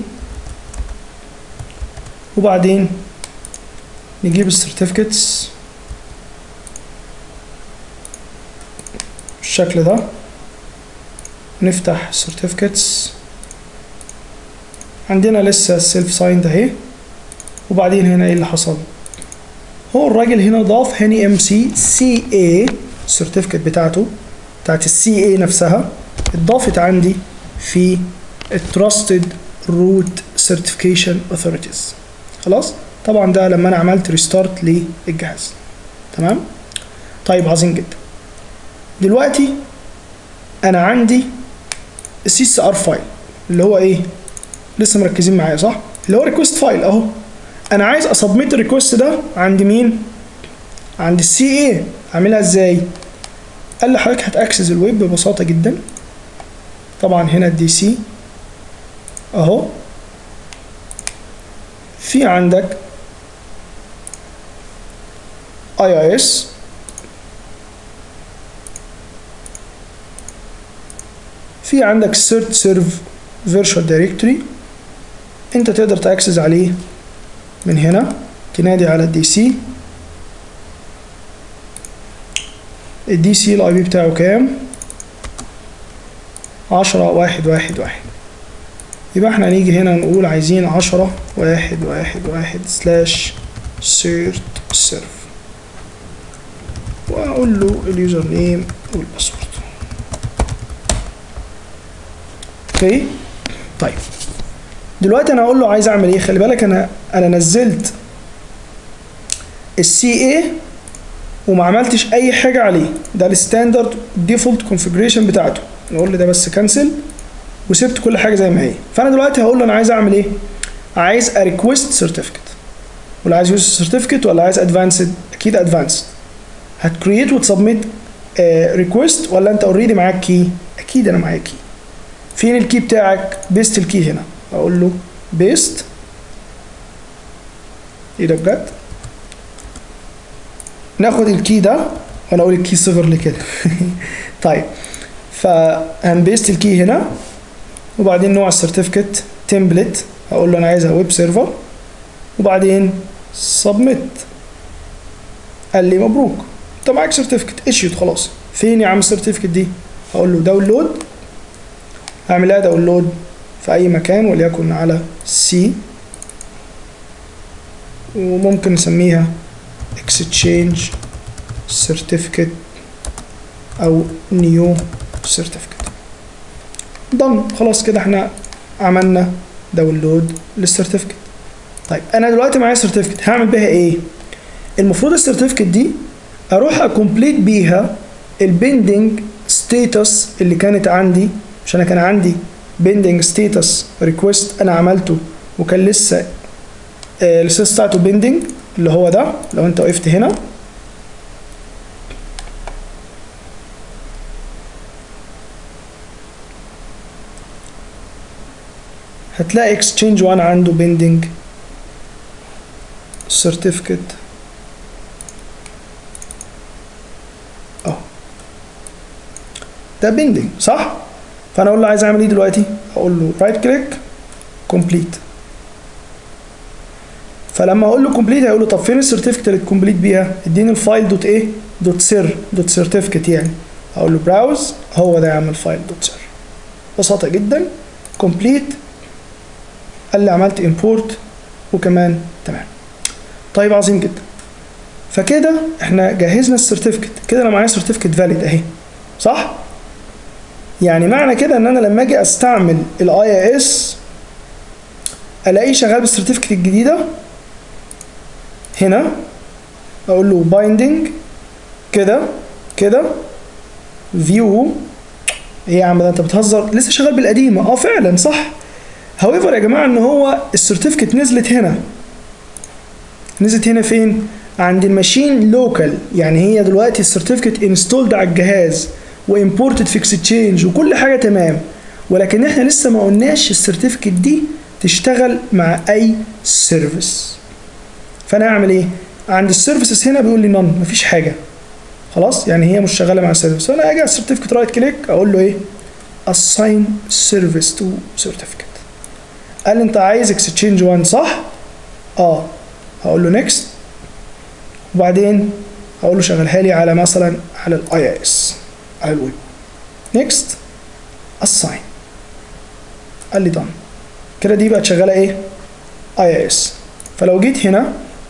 Speaker 1: وبعدين نجيب السيرتيفيكتس بالشكل ده نفتح سيرتيفيكتس عندنا لسه السيلف سايند اهي وبعدين هنا ايه اللي حصل هو الراجل هنا ضاف هني ام سي سي اي السيرتيفيكت بتاعته بتاعت السي اي نفسها اتضافت عندي في التراستد روت سيرتيفيكيشن اوثوريتيز خلاص طبعا ده لما انا عملت ريستارت للجهاز تمام طيب عظيم جدا دلوقتي انا عندي السي اس ار فايل اللي هو ايه لسه مركزين معايا صح اللي هو ريكوست فايل اهو انا عايز اسبميت الريكوست ده عند مين عند السي اي اعملها ازاي قال لي حضرتك هتاكسس الويب ببساطه جدا طبعا هنا الدي سي اهو في عندك اي اي اس في عندك سيرت سيرف فيرتشوال دايركتوري انت تقدر تاكسس عليه من هنا تنادي على الدي سي الدي سي الاي بي بتاعه كام عشرة واحد واحد واحد يبقى احنا هنيجي هنا نقول عايزين عشرة واحد واحد واحد سلاش سيرت سيرف واقول له اليوزر نيم والباسورد اوكي طيب دلوقتي انا اقول له عايز اعمل ايه خلي بالك انا انا نزلت السي اي وما عملتش اي حاجه عليه ده الستاندرد ديفولت كونفيجريشن بتاعته نقول له ده بس كنسل وسبت كل حاجه زي ما هي فانا دلوقتي هقول له انا عايز اعمل ايه عايز اريكوست سيرتيفيكت ولا عايز يوز سيرتيفيكت ولا عايز ادفانسد اكيد ادفانسد هتكريت وتسبميت ريكوست ولا انت اوريدي معاك كي اكيد انا معايا كي فين الكي بتاعك بيست الكي هنا اقول له بيست ايه ده بجد ناخد الكي ده وانا اقول الكي صغر لي كده طيب فهنبيست الكي هنا وبعدين نوع السيرتيفيكت تمبلت هقول له انا عايزها ويب سيرفر وبعدين سبميت قال لي مبروك انت معاك سيرتيفيكت اشيت خلاص فين يا عم السيرتيفيكت دي هقول له داونلود هعملها داونلود في اي مكان وليكن على سي وممكن نسميها exchange certificate او new certificate ضم خلاص كده احنا عملنا داونلود للسيرتيفيكت طيب انا دلوقتي معايا سيرتيفيكت هعمل بيها ايه المفروض السيرتيفيكت دي اروح اكمبليت بيها البندنج ستيتس اللي كانت عندي مش انا كان عندي بيندنج ستيتس ريكويست انا عملته وكان لسه الستاتس بتاعته بيندنج اللي هو ده لو انت وقفت هنا هتلاقي اكسشينج 1 عنده بيندنج certificate اه ده بيندنج صح فانا اقول له عايز اعمل ايه دلوقتي اقول له رايت كليك كومبليت فلما اقول له كومبليت هيقول له طب فين السيرتيفيكت اللي تكمبليت بيها اديني الفايل دوت ايه دوت سير دوت سيرتيفيكت يعني اقول له براوز هو ده يا عم الفايل دوت سير ببساطه جدا كومبليت قال لي عملت امبورت وكمان تمام طيب عظيم جدا فكده احنا جهزنا السيرتيفيكت كده انا معايا سيرتيفيكت فاليد اهي صح يعني معنى كده ان انا لما اجي استعمل الاي اس الاقيه شغال بالسيرتيفيكت الجديده هنا اقول له بايندنج كده كده فيو ايه يا عم ده انت بتهزر لسه شغال بالقديمه اه فعلا صح هاويفر يا جماعه ان هو السيرتيفيكت نزلت هنا نزلت هنا فين عند الماشين لوكال يعني هي دلوقتي السيرتيفيكت انستولد على الجهاز وامبورتد في اكسشينج وكل حاجه تمام ولكن احنا لسه ما قلناش السيرتيفيكت دي تشتغل مع اي سيرفيس فانا اعمل ايه عند السيرفيسز هنا بيقول لي نون مفيش حاجه خلاص يعني هي مش شغاله مع سيرفيس فانا اجي على السيرتيفيكت رايت كليك اقول له ايه assign service to certificate قال لي انت عايز اكسشينج 1 صح اه هقول له نيكست وبعدين هقول له شغلها لي على مثلا على الاي اس على الويب نيكست assign قال لي done كده دي بقت شغاله ايه اي اس فلو جيت هنا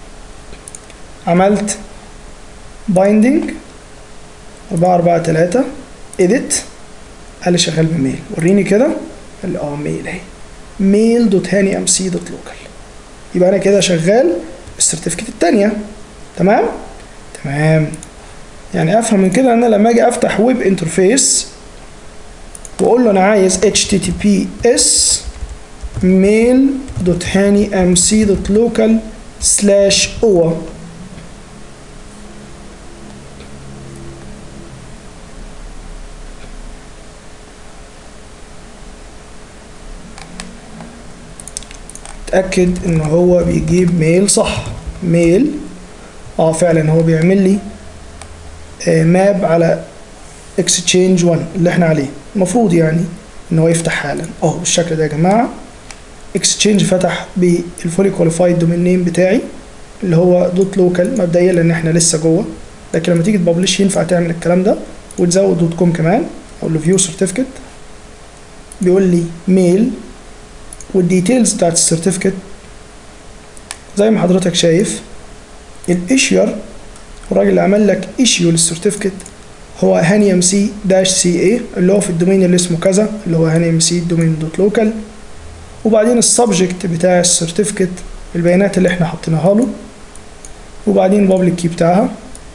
Speaker 1: عملت بايندنج 4 4 3 edit قال لي شغال بميل وريني كده قال لي اه ميل اهي ميل دوت هاني ام سي دوت لوكال يبقى انا كده شغال السيرتيفيكت الثانيه تمام تمام يعني افهم من كده ان انا لما اجي افتح ويب انترفيس واقول له انا عايز https mail دوت هاني ام سي دوت لوكال سلاش او اتاكد ان هو بيجيب ميل صح ميل اه فعلا هو بيعمل لي آه ماب على اكسشينج 1 اللي احنا عليه المفروض يعني ان هو يفتح حالا اهو بالشكل ده يا جماعه اكسشينج فتح بالفولي كواليفايد دومين نيم بتاعي اللي هو دوت لوكال مبدئيا لان احنا لسه جوه لكن لما تيجي تبلش ينفع تعمل الكلام ده وتزود دوت كوم كمان اقول له فيو سيرتيفيكت بيقول لي ميل والديتيلز بتاعت السيرتيفيكت زي ما حضرتك شايف الايشير الراجل اللي عمل لك ايشيو للسيرتيفيكت هو هاني ام سي داش سي اي اللي هو في الدومين اللي اسمه كذا اللي هو هاني ام سي دومين دوت لوكال وبعدين السبجكت بتاع السيرتيفيكت البيانات اللي احنا حاطينها له وبعدين البابليك كي بتاعها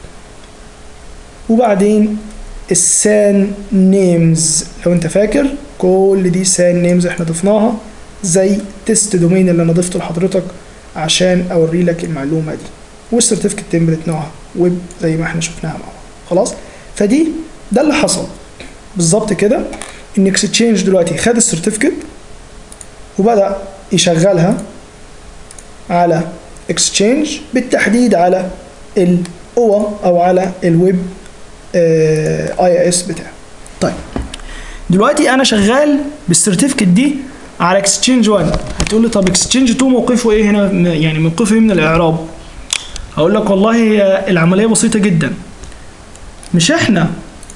Speaker 1: وبعدين السان نيمز لو انت فاكر كل دي سان نيمز احنا ضفناها زي تيست دومين اللي انا ضفته لحضرتك عشان اوري لك المعلومه دي والسيرتيفيكت تمبلت نوعها ويب زي ما احنا شفناها مع بعض خلاص فدي ده اللي حصل بالظبط كده ان اكستشينج دلوقتي خد السيرتيفيكت وبدا يشغلها على اكستشينج بالتحديد على الاوا او على الويب اي اس بتاعه طيب دلوقتي انا شغال بالسيرتيفيكت دي على اكستشينج 1 هتقول لي طب اكستشينج 2 موقفه ايه هنا يعني موقفه ايه من الاعراب هقول لك والله هي العمليه بسيطه جدا مش احنا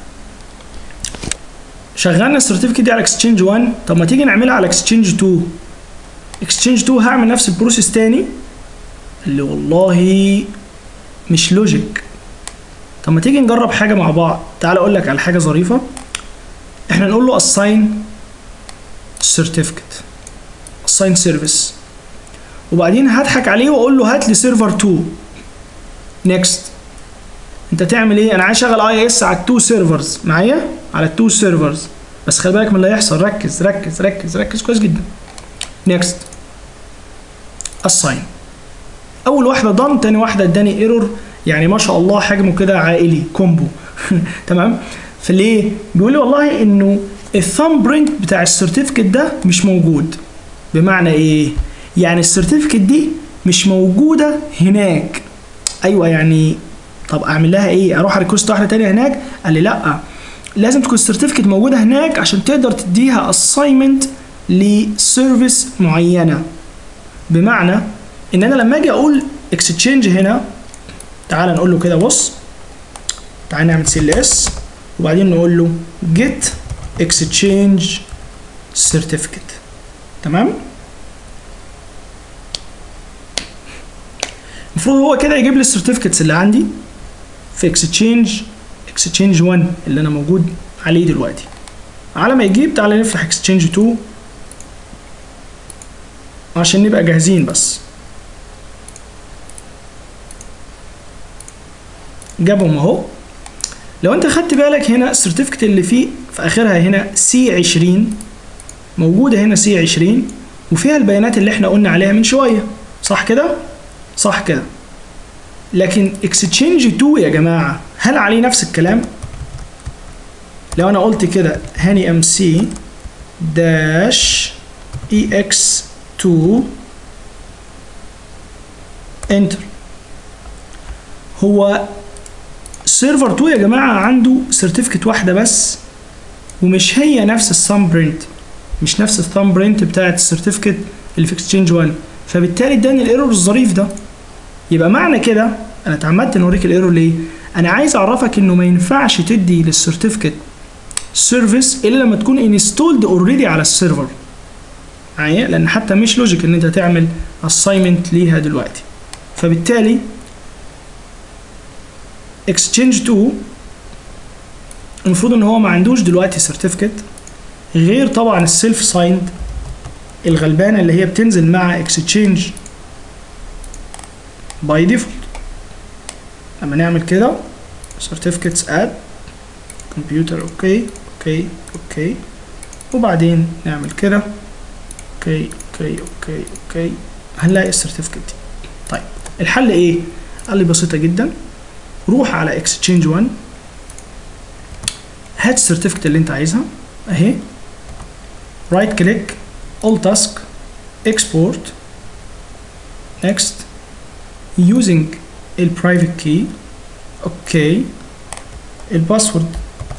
Speaker 1: شغلنا السيرتيفيكت دي على اكستشينج 1 طب ما تيجي نعملها على اكستشينج 2 اكستشينج 2 هعمل نفس البروسيس تاني اللي والله مش لوجيك طب ما تيجي نجرب حاجه مع بعض تعال اقول لك على حاجه ظريفه احنا نقول له assign certificate assign service وبعدين هضحك عليه واقول له هات لي سيرفر 2 نيكست انت تعمل ايه انا عايز اشغل اي اس على التو سيرفرز معايا على التو سيرفرز بس خلي بالك من اللي هيحصل ركز ركز ركز ركز كويس جدا نيكست الساين اول واحده دان تاني واحده اداني ايرور يعني ما شاء الله حجمه كده عائلي كومبو تمام فليه بيقول لي والله انه الثامب برنت بتاع السيرتيفيكت ده مش موجود بمعنى ايه يعني السيرتيفيكت دي مش موجوده هناك ايوه يعني طب اعمل لها ايه اروح ريكوست واحده تانية هناك قال لي لا لازم تكون السيرتيفيكت موجوده هناك عشان تقدر تديها اساينمنت لسيرفيس معينه بمعنى ان انا لما اجي اقول اكستشينج هنا تعال نقول له كده بص تعال نعمل سي ال اس وبعدين نقول له get exchange certificate تمام المفروض هو كده يجيب لي السيرتيفيكتس اللي عندي في اكستشينج اكستشينج 1 اللي انا موجود عليه دلوقتي على ما يجيب تعالى نفتح اكستشينج 2 عشان نبقى جاهزين بس جابهم اهو لو انت خدت بالك هنا السيرتيفيكت اللي فيه في اخرها هنا سي 20 موجوده هنا سي 20 وفيها البيانات اللي احنا قلنا عليها من شويه صح كده صح كده لكن اكستشينج 2 يا جماعه هل عليه نفس الكلام لو انا قلت كده هاني ام سي داش اي اكس 2 انتر هو سيرفر 2 يا جماعه عنده سيرتيفيكت واحده بس ومش هي نفس الثامب برنت مش نفس الثامب برنت بتاعت السيرتيفيكت اللي في اكسشينج 1 فبالتالي اداني الايرور الظريف ده يبقى معنى كده انا اتعمدت نوريك الايرور ليه انا عايز اعرفك انه ما ينفعش تدي للسيرتيفيكت سيرفيس الا لما تكون انستولد اوريدي على السيرفر معايا لان حتى مش لوجيك ان انت تعمل اساينمنت ليها دلوقتي فبالتالي اكسشينج 2 المفروض ان هو ما عندوش دلوقتي سيرتيفيكت غير طبعا السيلف سايند الغلبانه اللي هي بتنزل مع اكسشينج باي ديفولت لما نعمل كده certificates add كمبيوتر اوكي اوكي اوكي وبعدين نعمل كده اوكي اوكي اوكي اوكي هنلاقي السيرتيفيكت دي طيب الحل ايه قال لي بسيطه جدا روح على اكسشينج 1 هات السيرتيفيكت اللي انت عايزها اهي رايت كليك all task export next using البرايفت كي اوكي الباسورد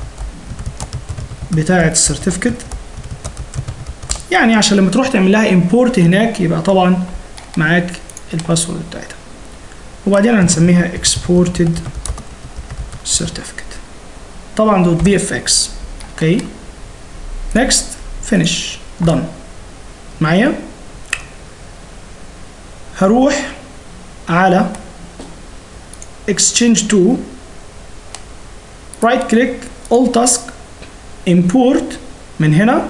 Speaker 1: بتاعة السيرتيفيكت يعني عشان لما تروح تعمل لها امبورت هناك يبقى طبعا معاك الباسورد بتاعتها وبعدين هنسميها exported certificate طبعا دوت بي اف اكس اوكي next finish done معايا هروح على exchange 2 right click all task import من هنا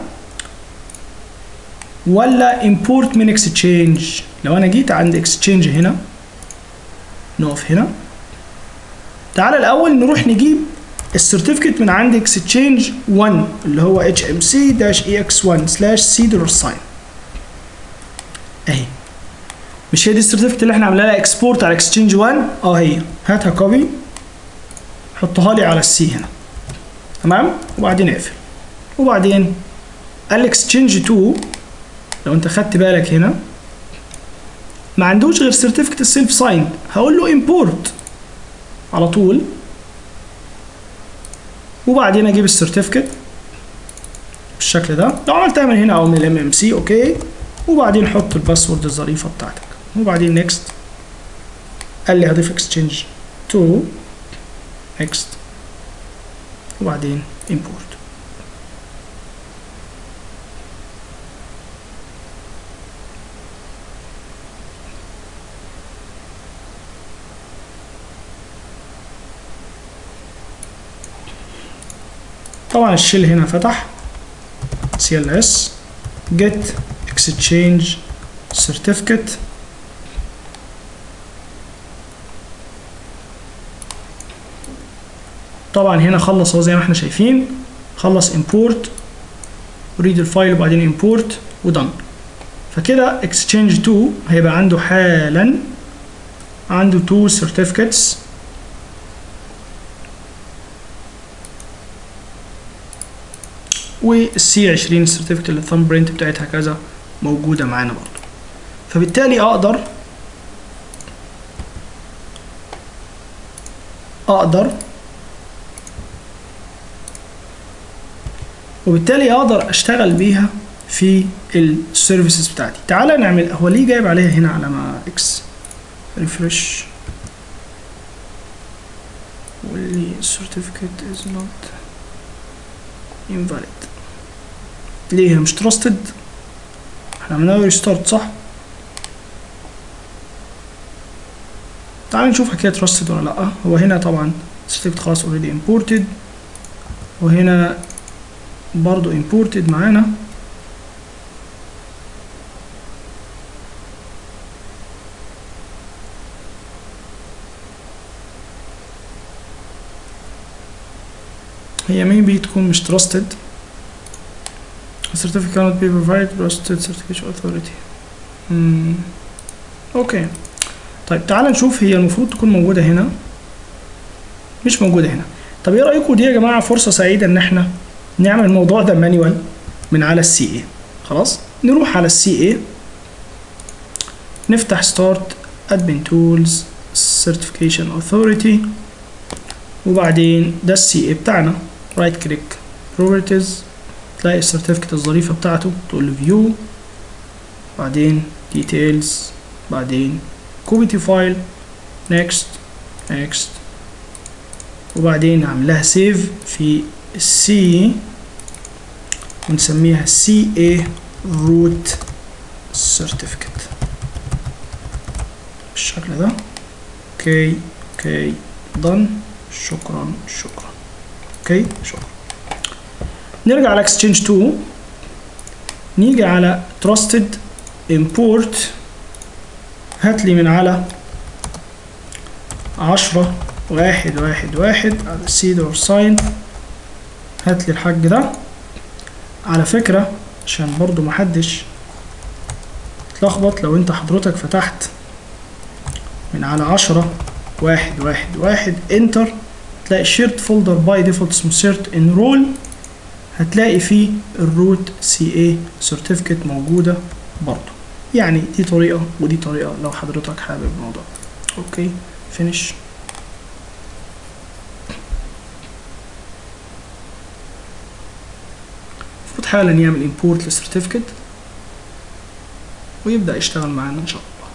Speaker 1: ولا import من exchange لو انا جيت عند exchange هنا نقف هنا تعالى الاول نروح نجيب السيرتيفيكت من عند exchange 1 اللي هو hmc-ex1 slash c sign اهي مش هي دي السيرتيفيكت اللي احنا عاملين لها اكسبورت على اكسشينج 1 اه هي هاتها كوبي حطها لي على السي هنا تمام وبعدين اقفل وبعدين الاكسشينج 2 لو انت خدت بالك هنا ما عندوش غير سيرتيفيكت السيلف ساين هقول له امبورت على طول وبعدين اجيب السيرتيفيكت بالشكل ده لو عملتها من هنا او من الام ام سي اوكي وبعدين حط الباسورد الظريفه بتاعتك وبعدين نيكست قال لي هضيف اكسشينج تو نيكست وبعدين امبورت طبعا الشيل هنا فتح cls get exchange certificate طبعا هنا خلص اهو زي ما احنا شايفين خلص import وريد الفايل وبعدين امبورت ودن فكده اكسشينج 2 هيبقى عنده حالا عنده تو certificates والسي 20 السيرتيفيكت اللي الثumb برنت بتاعتها كذا موجودة معانا برضو فبالتالي اقدر اقدر وبالتالي اقدر اشتغل بيها في السيرفيسز بتاعتي تعالى نعمل هو ليه جايب عليها هنا علامة اكس ريفرش واللي certificate is not invalid ليه هي مش تراستد احنا عملنا ريستارت صح تعال نشوف حكاية تراستد ولا لأ هو هنا طبعا certificate خلاص already imported وهنا برضو imported معانا هي maybe تكون مش trusted A certificate cannot be provided trusted certification authority hmm. اوكي طيب تعال نشوف هي المفروض تكون موجودة هنا مش موجودة هنا طب ايه رأيكم دي يا جماعة فرصة سعيدة ان احنا نعمل الموضوع ده مانيوال من على السي اي خلاص نروح على السي اي نفتح ستارت admin tools certification authority وبعدين ده السي اي بتاعنا رايت كليك properties تلاقي السيرتيفيكت الظريفة بتاعته تقول له view بعدين details بعدين copy to file next next وبعدين نعمل لها سيف في السي ونسميها سي اي روت سيرتيفيكت بالشكل ده اوكي اوكي done شكرا شكرا اوكي شكرا نرجع على اكسشينج 2 نيجي على trusted import هات لي من على عشرة واحد واحد واحد على السيدور ساين هات لي الحاج ده على فكرة عشان برضو محدش يتلخبط لو انت حضرتك فتحت من على عشرة واحد واحد واحد انتر تلاقي الشيرت فولدر باي ديفولت اسمه سيرت انرول هتلاقي فيه الروت سي اي سيرتيفيكت موجودة برضو يعني دي طريقة ودي طريقة لو حضرتك حابب الموضوع اوكي فينيش المفروض حالا يعمل امبورت للسيرتيفيكت ويبدأ يشتغل معانا ان شاء الله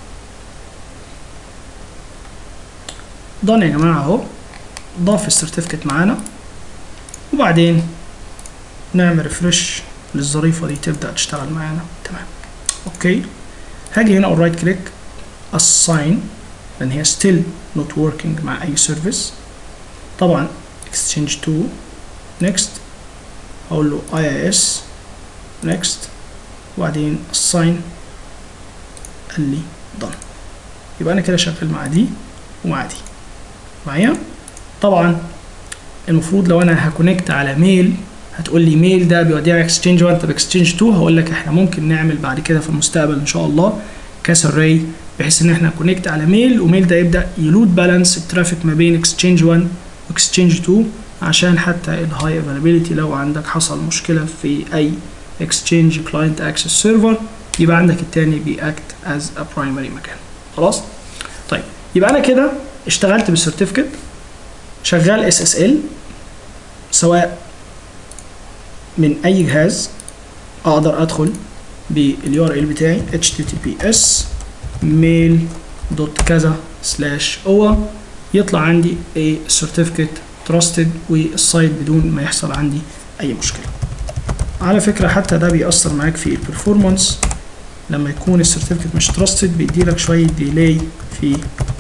Speaker 1: ضن يا جماعة اهو ضاف السيرتيفيكت معانا وبعدين نعمل ريفرش للظريفة دي تبدأ تشتغل معانا تمام اوكي هاجي هنا اقول رايت كليك assign لان هي still not working مع اي سيرفيس طبعا exchange to next اقول له IIS next وبعدين assign قال لي done يبقى انا كده شغال مع دي ومع دي معايا طبعا المفروض لو انا هكونكت على ميل هتقول لي ميل ده بيوديها اكسشينج 1 طب اكسشينج 2 هقول لك احنا ممكن نعمل بعد كده في المستقبل ان شاء الله كاس الري بحيث ان احنا كونكت على ميل وميل ده يبدا يلود بالانس الترافيك ما بين اكسشينج 1 واكسشينج 2 عشان حتى الهاي افيلابيلتي لو عندك حصل مشكله في اي اكسشينج كلاينت اكسس سيرفر يبقى عندك التاني بيأكت از ا برايمري مكان خلاص طيب يبقى انا كده اشتغلت بالسيرتيفيكت شغال اس اس ال سواء من اي جهاز اقدر ادخل باليو ار ال بتاعي https mail دوت كذا سلاش او يطلع عندي a certificate trusted والسايت بدون ما يحصل عندي اي مشكله على فكره حتى ده بيأثر معاك في البرفورمانس لما يكون السيرتيفيكت مش تراستد بيديلك شويه ديلاي في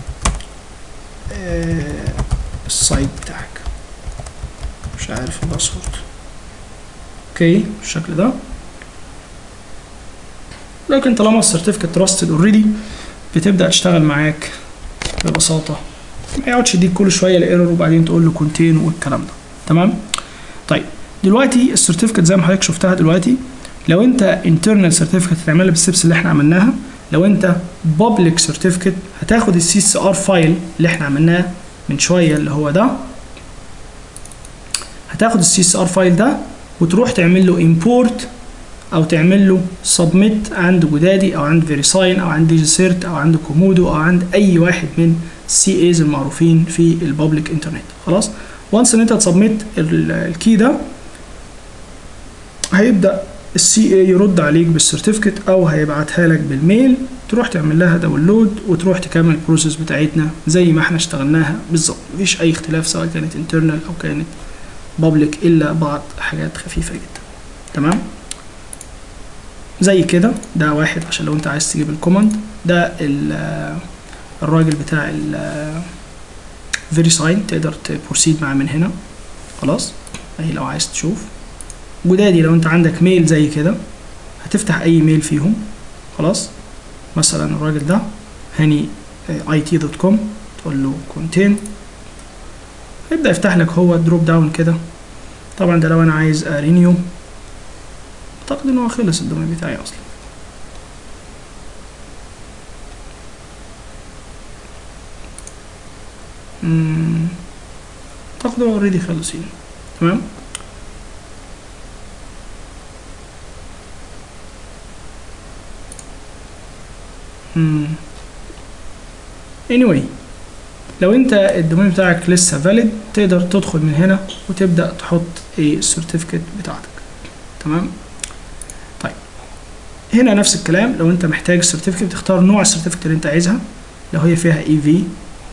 Speaker 1: آه السايت بتاعك مش عارف الباسورد اوكي بالشكل ده لكن طالما السيرتيفيكت تراستد اوريدي بتبدا تشتغل معاك ببساطه ما يقعدش يديك كل شويه الايرور وبعدين تقول له كونتين والكلام ده تمام طيب دلوقتي السيرتيفيكت زي ما حضرتك شفتها دلوقتي لو انت انترنال سيرتيفيكت هتعملها بالستبس اللي احنا عملناها لو انت بابليك سيرتيفيكت هتاخد السي اس ار فايل اللي احنا عملناه من شويه اللي هو ده هتاخد السي اس ار فايل ده وتروح تعمل له امبورت او تعمل له سبميت عند جدادي او عند فيريساين او عند ديجيسيرت او عند كومودو او عند اي واحد من السي ايز المعروفين في البابليك انترنت خلاص وانس ان انت تسبميت الكي ده هيبدا السي اي يرد عليك بالسيرتيفيكت او هيبعتها لك بالميل تروح تعمل لها داونلود وتروح تكمل البروسيس بتاعتنا زي ما احنا اشتغلناها بالظبط مفيش اي اختلاف سواء كانت انترنال او كانت بابليك الا بعض حاجات خفيفه جدا تمام زي كده ده واحد عشان لو انت عايز تجيب الكوماند ده الراجل بتاع ال فيريساين تقدر تبروسيد معاه من هنا خلاص اهي لو عايز تشوف جدادي لو انت عندك ميل زي كده هتفتح اي ميل فيهم خلاص مثلا الراجل ده هاني اي تي دوت كوم تقول له كونتين يبدا يفتح لك هو دروب داون كده طبعا ده لو انا عايز رينيو اعتقد ان هو خلص الدومين بتاعي اصلا اعتقد هو اوريدي خلص يعني تمام anyway لو انت الدومين بتاعك لسه valid تقدر تدخل من هنا وتبدا تحط ايه السيرتيفيكت بتاعتك تمام طيب هنا نفس الكلام لو انت محتاج السيرتيفيكت تختار نوع السيرتيفيكت اللي انت عايزها لو هي فيها اي في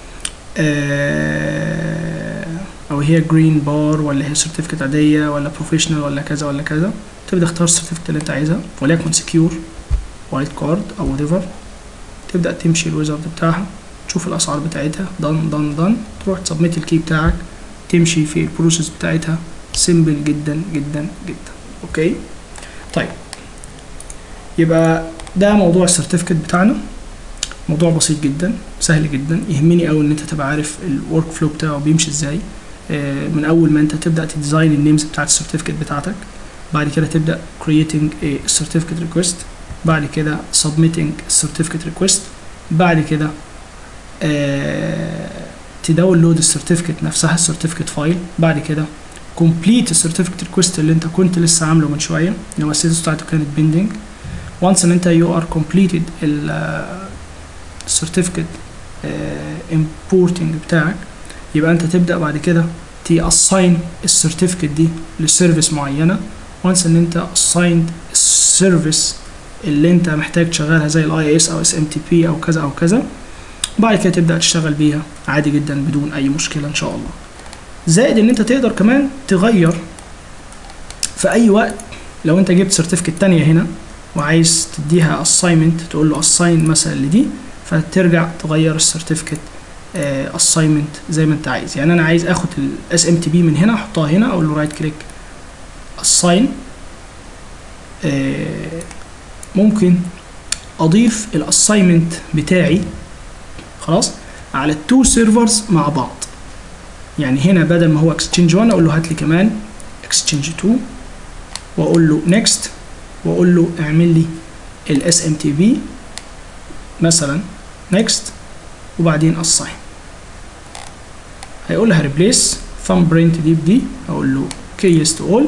Speaker 1: او هي جرين بار ولا هي سيرتيفيكت عاديه ولا بروفيشنال ولا كذا ولا كذا تبدا تختار السيرتيفيكت اللي انت عايزها وليكن سكيور وايت كارد او whatever تبدا تمشي الويزرد بتاعها تشوف الاسعار بتاعتها دن دن دن تروح تسبميت الكي بتاعك تمشي في البروسيس بتاعتها سيمبل جدا جدا جدا اوكي طيب يبقى ده موضوع السيرتيفيكت بتاعنا موضوع بسيط جدا سهل جدا يهمني قوي ان انت تبقى عارف الورك فلو بتاعه بيمشي ازاي من اول ما انت تبدا تديزاين النيمز بتاعت السيرتيفيكت بتاعتك بعد كده تبدا creating a certificate request بعد كده submitting certificate request بعد كده آه تداونلود السيرتيفيكت نفسها السيرتيفيكت فايل بعد كده complete السيرتيفيكت ريكوست اللي انت كنت لسه عامله من شويه اللي هو الستاتس بتاعته كانت بيندنج وانس ان انت يو ار كومبليتد السيرتيفيكت امبورتنج بتاعك يبقى انت تبدا بعد كده تاساين السيرتيفيكت دي لسيرفيس معينه وانس ان انت اسايند السيرفيس اللي انت محتاج تشغلها زي الاي اس او اس ام تي بي او كذا او كذا بعد كده تبدا تشتغل بيها عادي جدا بدون اي مشكله ان شاء الله زائد ان انت تقدر كمان تغير في اي وقت لو انت جبت سيرتيفيكت تانية هنا وعايز تديها اساينمنت تقول له اساين مثلا لدي فترجع تغير السيرتيفيكت اساينمنت زي ما انت عايز يعني انا عايز اخد الاس ام تي بي من هنا احطها هنا اقول له رايت كليك اساين ممكن اضيف الاساينمنت بتاعي خلاص على التو سيرفرز مع بعض يعني هنا بدل ما هو اكسشينج 1 اقول له هات لي كمان اكسشينج 2 واقول له نيكست واقول له اعمل لي الاس ام تي بي مثلا نيكست وبعدين اساين هيقول لها ريبليس ثامب برنت دي بدي اقول له كي يس تو اول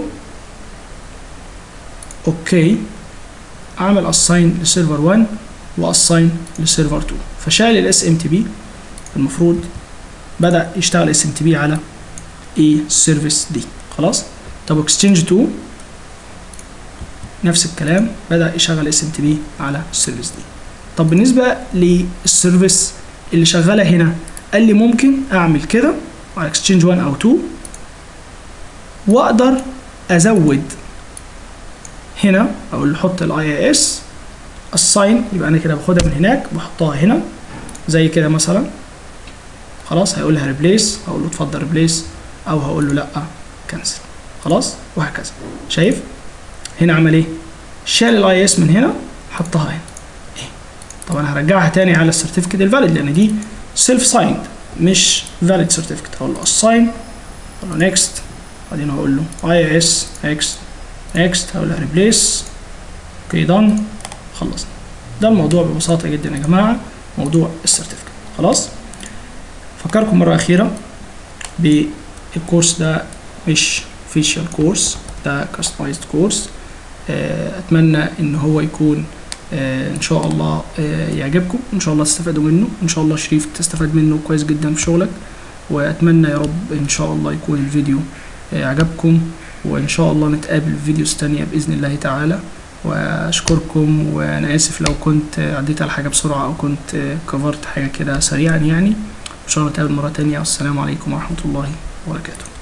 Speaker 1: اوكي اعمل اساين لسيرفر 1 واساين لسيرفر 2 فشال الاس ام تي بي المفروض بدا يشتغل اس ام تي بي على ايه السيرفيس دي خلاص طب اكسشينج 2 نفس الكلام بدا يشغل اس ام تي بي على السيرفيس دي طب بالنسبه للسيرفيس اللي شغاله هنا قال لي ممكن اعمل كده على اكسشينج 1 او 2 واقدر ازود هنا اقول له حط الاي اي اس الساين يبقى انا كده باخدها من هناك بحطها هنا زي كده مثلا خلاص هيقول لها ريبليس هقول له اتفضل ريبليس او هقول له لا كنسل خلاص وهكذا شايف هنا عمل ايه شال الاي اس من هنا حطها هنا إيه؟ طب انا هرجعها تاني على السيرتيفيكت الفاليد لان دي سيلف سايند مش فاليد سيرتيفيكت هقول له اساين اقول له نيكست بعدين هقول له اي اس اكس نيكست هقول له ريبليس اوكي دان خلصنا ده الموضوع ببساطه جدا يا جماعه موضوع السيرتيفيكت خلاص فكركم مره اخيره بالكورس ده مش فيشال كورس ده كاستمايزد كورس اتمنى ان هو يكون آه ان شاء الله آه يعجبكم ان شاء الله تستفادوا منه ان شاء الله شريف تستفاد منه كويس جدا في شغلك واتمنى يا رب ان شاء الله يكون الفيديو آه عجبكم وان شاء الله نتقابل في فيديوز تانية باذن الله تعالى واشكركم وانا اسف لو كنت عديت على حاجه بسرعه او كنت كفرت حاجه كده سريعا يعني ان شاء الله نتقابل مره تانية والسلام عليكم ورحمه الله وبركاته